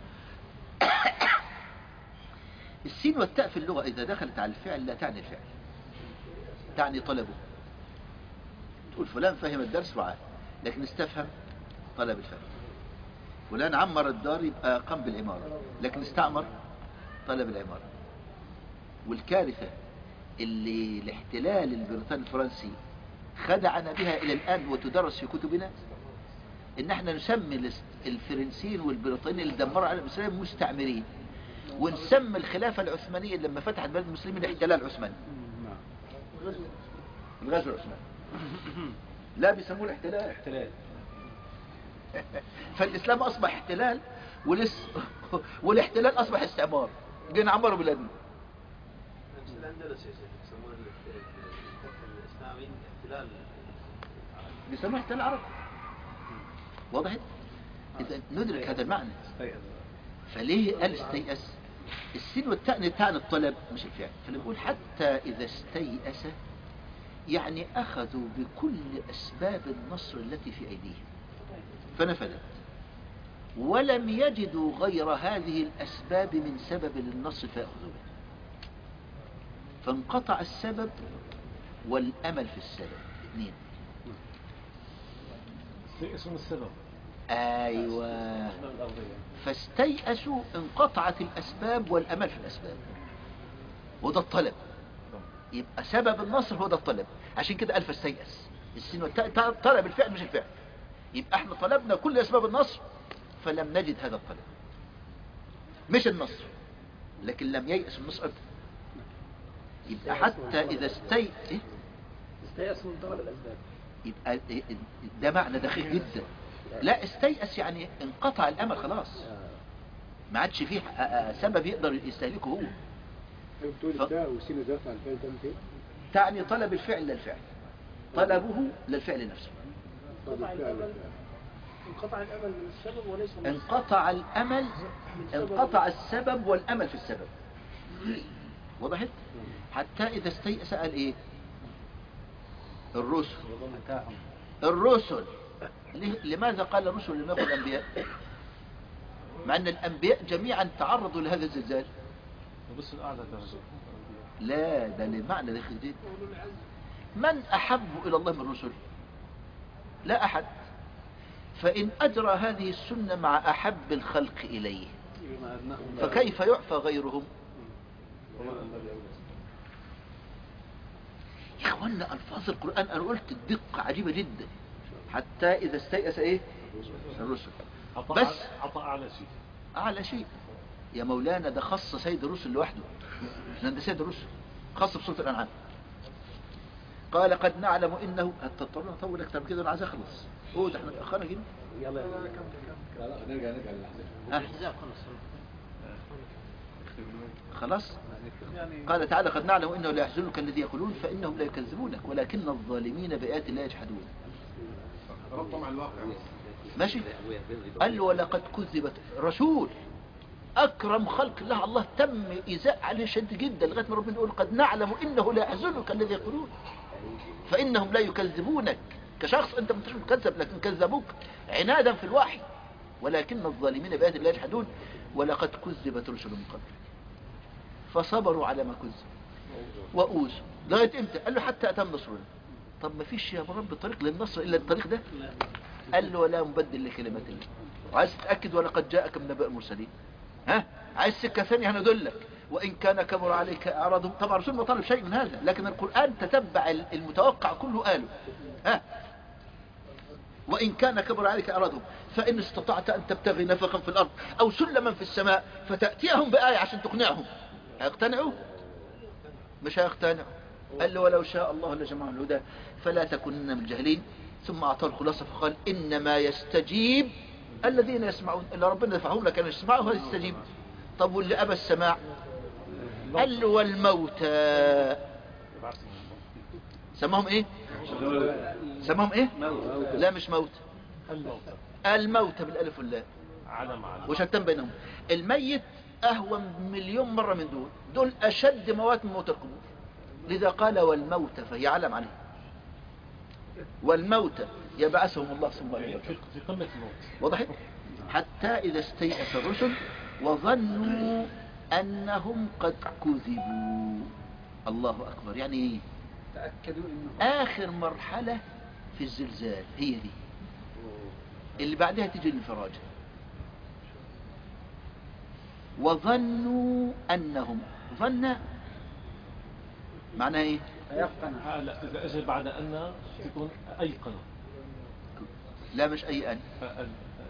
السين والتاء في اللغة إذا دخلت على الفعل لا تعني الفعل تعني طلبه تقول فلان فهم الدرس وعاد لكن استفهم طلب الفهم فلان عمر الدار يبقى قام بالعمارة لكن استعمر طلب العمارة والكارثة اللي الاحتلال البريطاني الفرنسي خدعنا بها إلى الآن وتدرس في كتبنا إن احنا نسمي الاس- الفرنسيين والبريطانيين اللي دمروا العالم الإسلامي مستعمرين ونسمي الخلافة العثمانية لما فتحت بلد المسلمين احتلال عثماني الغزو العثماني لا بيسموه الاحتلال احتلال فالإسلام أصبح احتلال ولس والاحتلال أصبح استعمار جينا عمروا بلادنا نفس الأندلس يا شيخ يسمون الفتح الإسلامي احتلال بيسموه احتلال عربي وضحت إذا ندرك هذا المعنى فليه قال استيأس السين والتاء تعني الطلب مش الفعل فنقول حتى إذا استيأس يعني أخذوا بكل أسباب النصر التي في أيديهم فنفذت ولم يجدوا غير هذه الأسباب من سبب للنصر فيأخذوا به فانقطع السبب والأمل في السبب اثنين استيئسوا من السبب أيوة الأسباب الأرضية فاستيأسوا انقطعت الأسباب والأمل في الأسباب وده الطلب يبقى سبب النصر هو ده الطلب عشان كده قال فاستيأس السين والتاء طلب الفعل مش الفعل يبقى احنا طلبنا كل أسباب النصر فلم نجد هذا الطلب مش النصر لكن لم ييأس النصر أبدا يبقى حتى إذا استي إيه؟ استيأس من طلب الأسباب يبقى ده معنى دقيق جدا لا استيأس يعني انقطع الأمل خلاص ما عادش فيه آه، آه، سبب يقدر يستهلكه هو بتقول ف- التاء والسين الزرقاء على الفعل تعمل كده تعني طلب الفعل للفعل طلبه للفعل نفسه طب الفعل انقطع الأمل من السبب وليس من انقطع الأمل انقطع السبب والأمل في السبب وضحت حتى إذا استيأس قال إيه الرسل الرسل ليه- لماذا قال الرسل لم يقل الأنبياء مع أن الأنبياء جميعا تعرضوا لهذا الزلزال الرسل أعلى درجة لا ده لمعنى دقيق جدا من أحب إلى الله من الرسل لا أحد فإن أجرى هذه السنة مع أحب الخلق إليه فكيف يعفى غيرهم يا اخوانا الفاظ القرآن انا قلت الدقة عجيبة جدا حتى اذا استيأس ايه الرسل عطاء بس. أعلى- عطاء أعلى شيء اعلى شيء يا مولانا ده خص سيد الرسل لوحده لان ده سيد الرسل خاص بسورة الانعام قال قد نعلم انه هتضطرنا نطول اكتر من كده انا عايز اخلص هو ده احنا اتاخرنا جدا يلا نرجع نرجع للأحزاب ها الأحزاب خلص خلاص قال تعالى قد نعلم انه لا يحزنك الذي يقولون فانهم لا يكذبونك ولكن الظالمين بايات الله يجحدون ربط مع الواقع ماشي قال له ولقد كذبت رسول اكرم خلق الله الله تم ايذاء عليه شد جدا لغايه ما ربنا يقول قد نعلم انه لا يحزنك الذي يقولون فانهم لا يكذبونك كشخص انت مش مكذب لكن كذبوك عنادا في الوحي ولكن الظالمين بايات الله يجحدون ولقد كذبت رسل من قبل فصبروا على ما كذبوا واوذوا لغايه امتى قال له حتى اتم نصرنا طب ما فيش يا رب طريق للنصر الا الطريق ده قال له ولا مبدل لكلمات الله وعايز تتأكد ولقد جاءك من نبأ المرسلين ها عايز سكة ثانية هندلك وإن كان كبر عليك أعراضهم طبعا الرسول ما طلب شيء من هذا لكن القرآن تتبع المتوقع كله قاله ها وإن كان كبر عليك أعراضهم فإن استطعت أن تبتغي نفقا في الأرض أو سلما في السماء فتأتيهم بآية عشان تقنعهم هيقتنعوا مش هيقتنعوا قال له ولو شاء الله لجمعهم الهدى فلا تكونن من الجاهلين ثم أعطاه الخلاصة فقال إنما يستجيب الذين يسمعون اللي ربنا دفعهم لك أن يسمعوا يستجيب طب واللي أبى السماع قال له والموتى سماهم إيه سماهم إيه لا مش موت الموتى الموت بالالف واللام علم علم وشتان بينهم الميت اهون مليون مرة من دول دول اشد موات من موت القبور لذا قال والموت فهي علم عليه والموت يبعثهم الله ثم في يبعثهم في قمة الموت وضحت حتى إذا استيأس الرسل وظنوا أنهم قد كذبوا الله أكبر يعني إيه تأكدوا انه آخر مرحلة في الزلزال هي دي اللي بعدها تيجي الانفراج وظنوا أنهم ظن معناها إيه فيقتنع آه لا إذا أجى بعد أن تكون أيقن لا مش أي أن فأن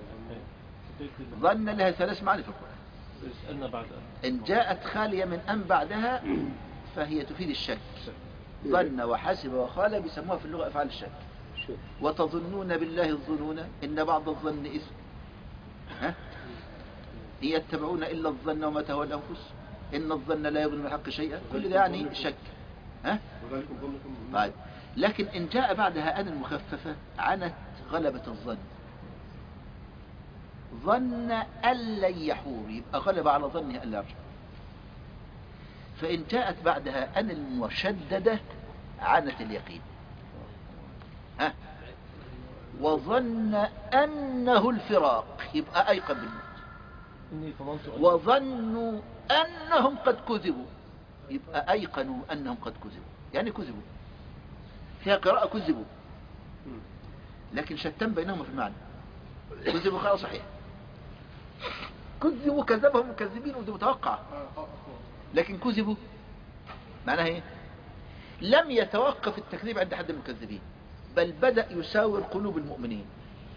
ظن لها ثلاث معاني في القرآن أن بعد أن إن جاءت خالية من أن بعدها فهي تفيد الشك ظن وحسب وخال بيسموها في اللغة أفعال الشك وتظنون بالله الظنون إن بعض الظن إثم ها إن يتبعون إلا الظن وما تهوى الأنفس إن الظن لا يغني من الحق شيئا كل ده يعني شك ها وذلكم ظنكم طيب لكن إن جاء بعدها أن المخففة عنت غلبة الظن ظن أن لن يحور يبقى غلب على ظنه أن لا يرجع فإن جاءت بعدها أن المشددة عنت اليقين ها وظن أنه الفراق يبقى أيقن بالموت إني ظننت أن وظنوا أنهم قد كذبوا يبقى أيقنوا أنهم قد كذبوا يعني كذبوا فيها قراءة كذبوا لكن شتان بينهما في المعنى كذبوا قراءة صحيح كذبوا كذبهم مكذبين ودي متوقعة لكن كذبوا معناها ايه لم يتوقف التكذيب عند حد من المكذبين بل بدأ يساور قلوب المؤمنين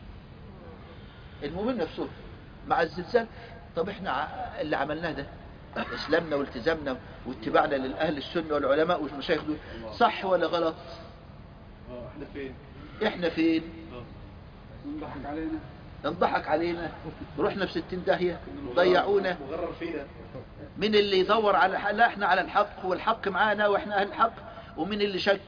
المؤمن نفسه مع الزلزال طب احنا ع- اللي عملناه ده اسلامنا والتزامنا واتباعنا للاهل السنه والعلماء والمشايخ دول صح ولا غلط اه احنا فين؟ احنا فين ينضحك علينا انضحك علينا رحنا في ستين داهية ضيعونا مغرر فينا من اللي يدور على الحق لا احنا على الحق والحق معانا واحنا اهل الحق ومن اللي شك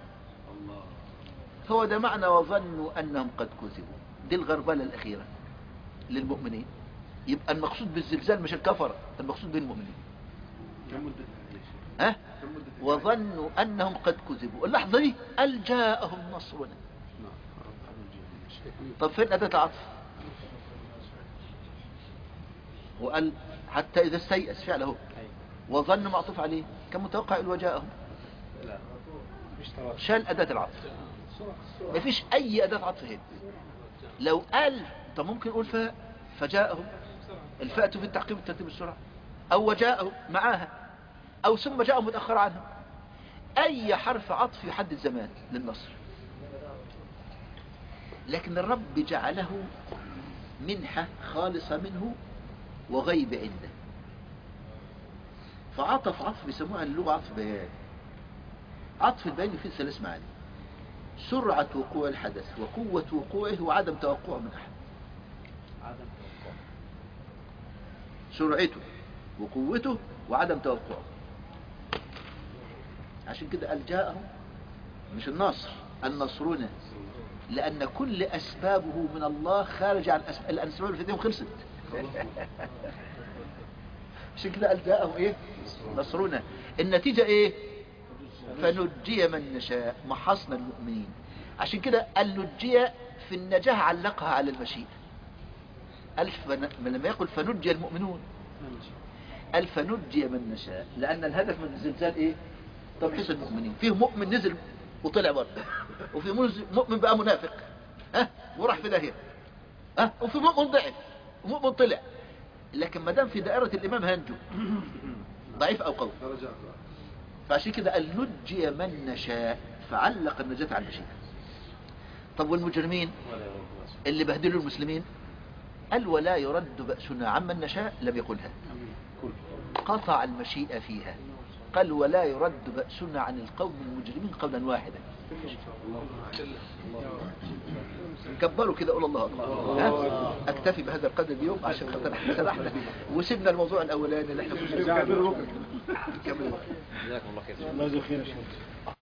هو ده معنى وظنوا انهم قد كذبوا دي الغربلة الاخيرة للمؤمنين يبقى المقصود بالزلزال مش الكفرة المقصود بالمؤمنين كم مدتها يا شيخ؟ ها كم مدتها؟ وظنوا انهم قد كذبوا اللحظة دي قال جاءهم نصرنا نعم طب فين أداة العطف وقال حتى إذا استيأس فعله وظن معطوف عليه كان متوقع يقول وجاءهم شال أداة العطف ما فيش أي أداة عطف هنا لو قال طب ممكن يقول فاء فجاءهم الفاء في التعقيب والترتيب السرعة أو وجاءهم معاها أو ثم جاءهم متأخر عنهم أي حرف عطف يحدد زمان للنصر لكن الرب جعله منحة خالصة منه وغيب عنده فعطف عطف بيسموها اللغة عطف بيان عطف البيان فيه ثلاث معاني سرعة وقوع الحدث وقوة وقوعه وعدم توقعه من أحد سرعته وقوته وعدم توقعه عشان كده قال جاءهم مش النصر النصرنا لأن كل أسبابه من الله خارج عن أسباب الأسباب اللي في ايديهم خلصت عشان كده قال جاءهم إيه نصرنا النتيجة إيه فنجي من نشاء محصنا المؤمنين عشان كده قال نجي في النجاة علقها على المشيئة قال فن... لما يقول فنجي المؤمنون قال فنجي من نشاء لأن الهدف من الزلزال إيه تمحيص المؤمنين فيه مؤمن نزل وطلع بره وفي منز- مؤمن بقى منافق ها وراح في داهيه ها وفي مؤمن ضعف ومؤمن طلع لكن ما دام في دائره الامام هنجو ضعيف او قوي درجات فعشان كده قال نجي من نشاء فعلق النجاة على المشيئة طب والمجرمين اللي بهدلوا المسلمين قال ولا يرد بأسنا عمن نشاء لم يقلها قطع المشيئة فيها قال ولا يرد بأسنا عن القوم المجرمين قولا واحدا كبروا كده قول الله أكبر ها؟ اكتفي بهذا القدر اليوم عشان خاطر احنا سرحنا وسيبنا الموضوع الاولاني اللي احنا كنا بنكمل الله يجزاك خير يا شيخ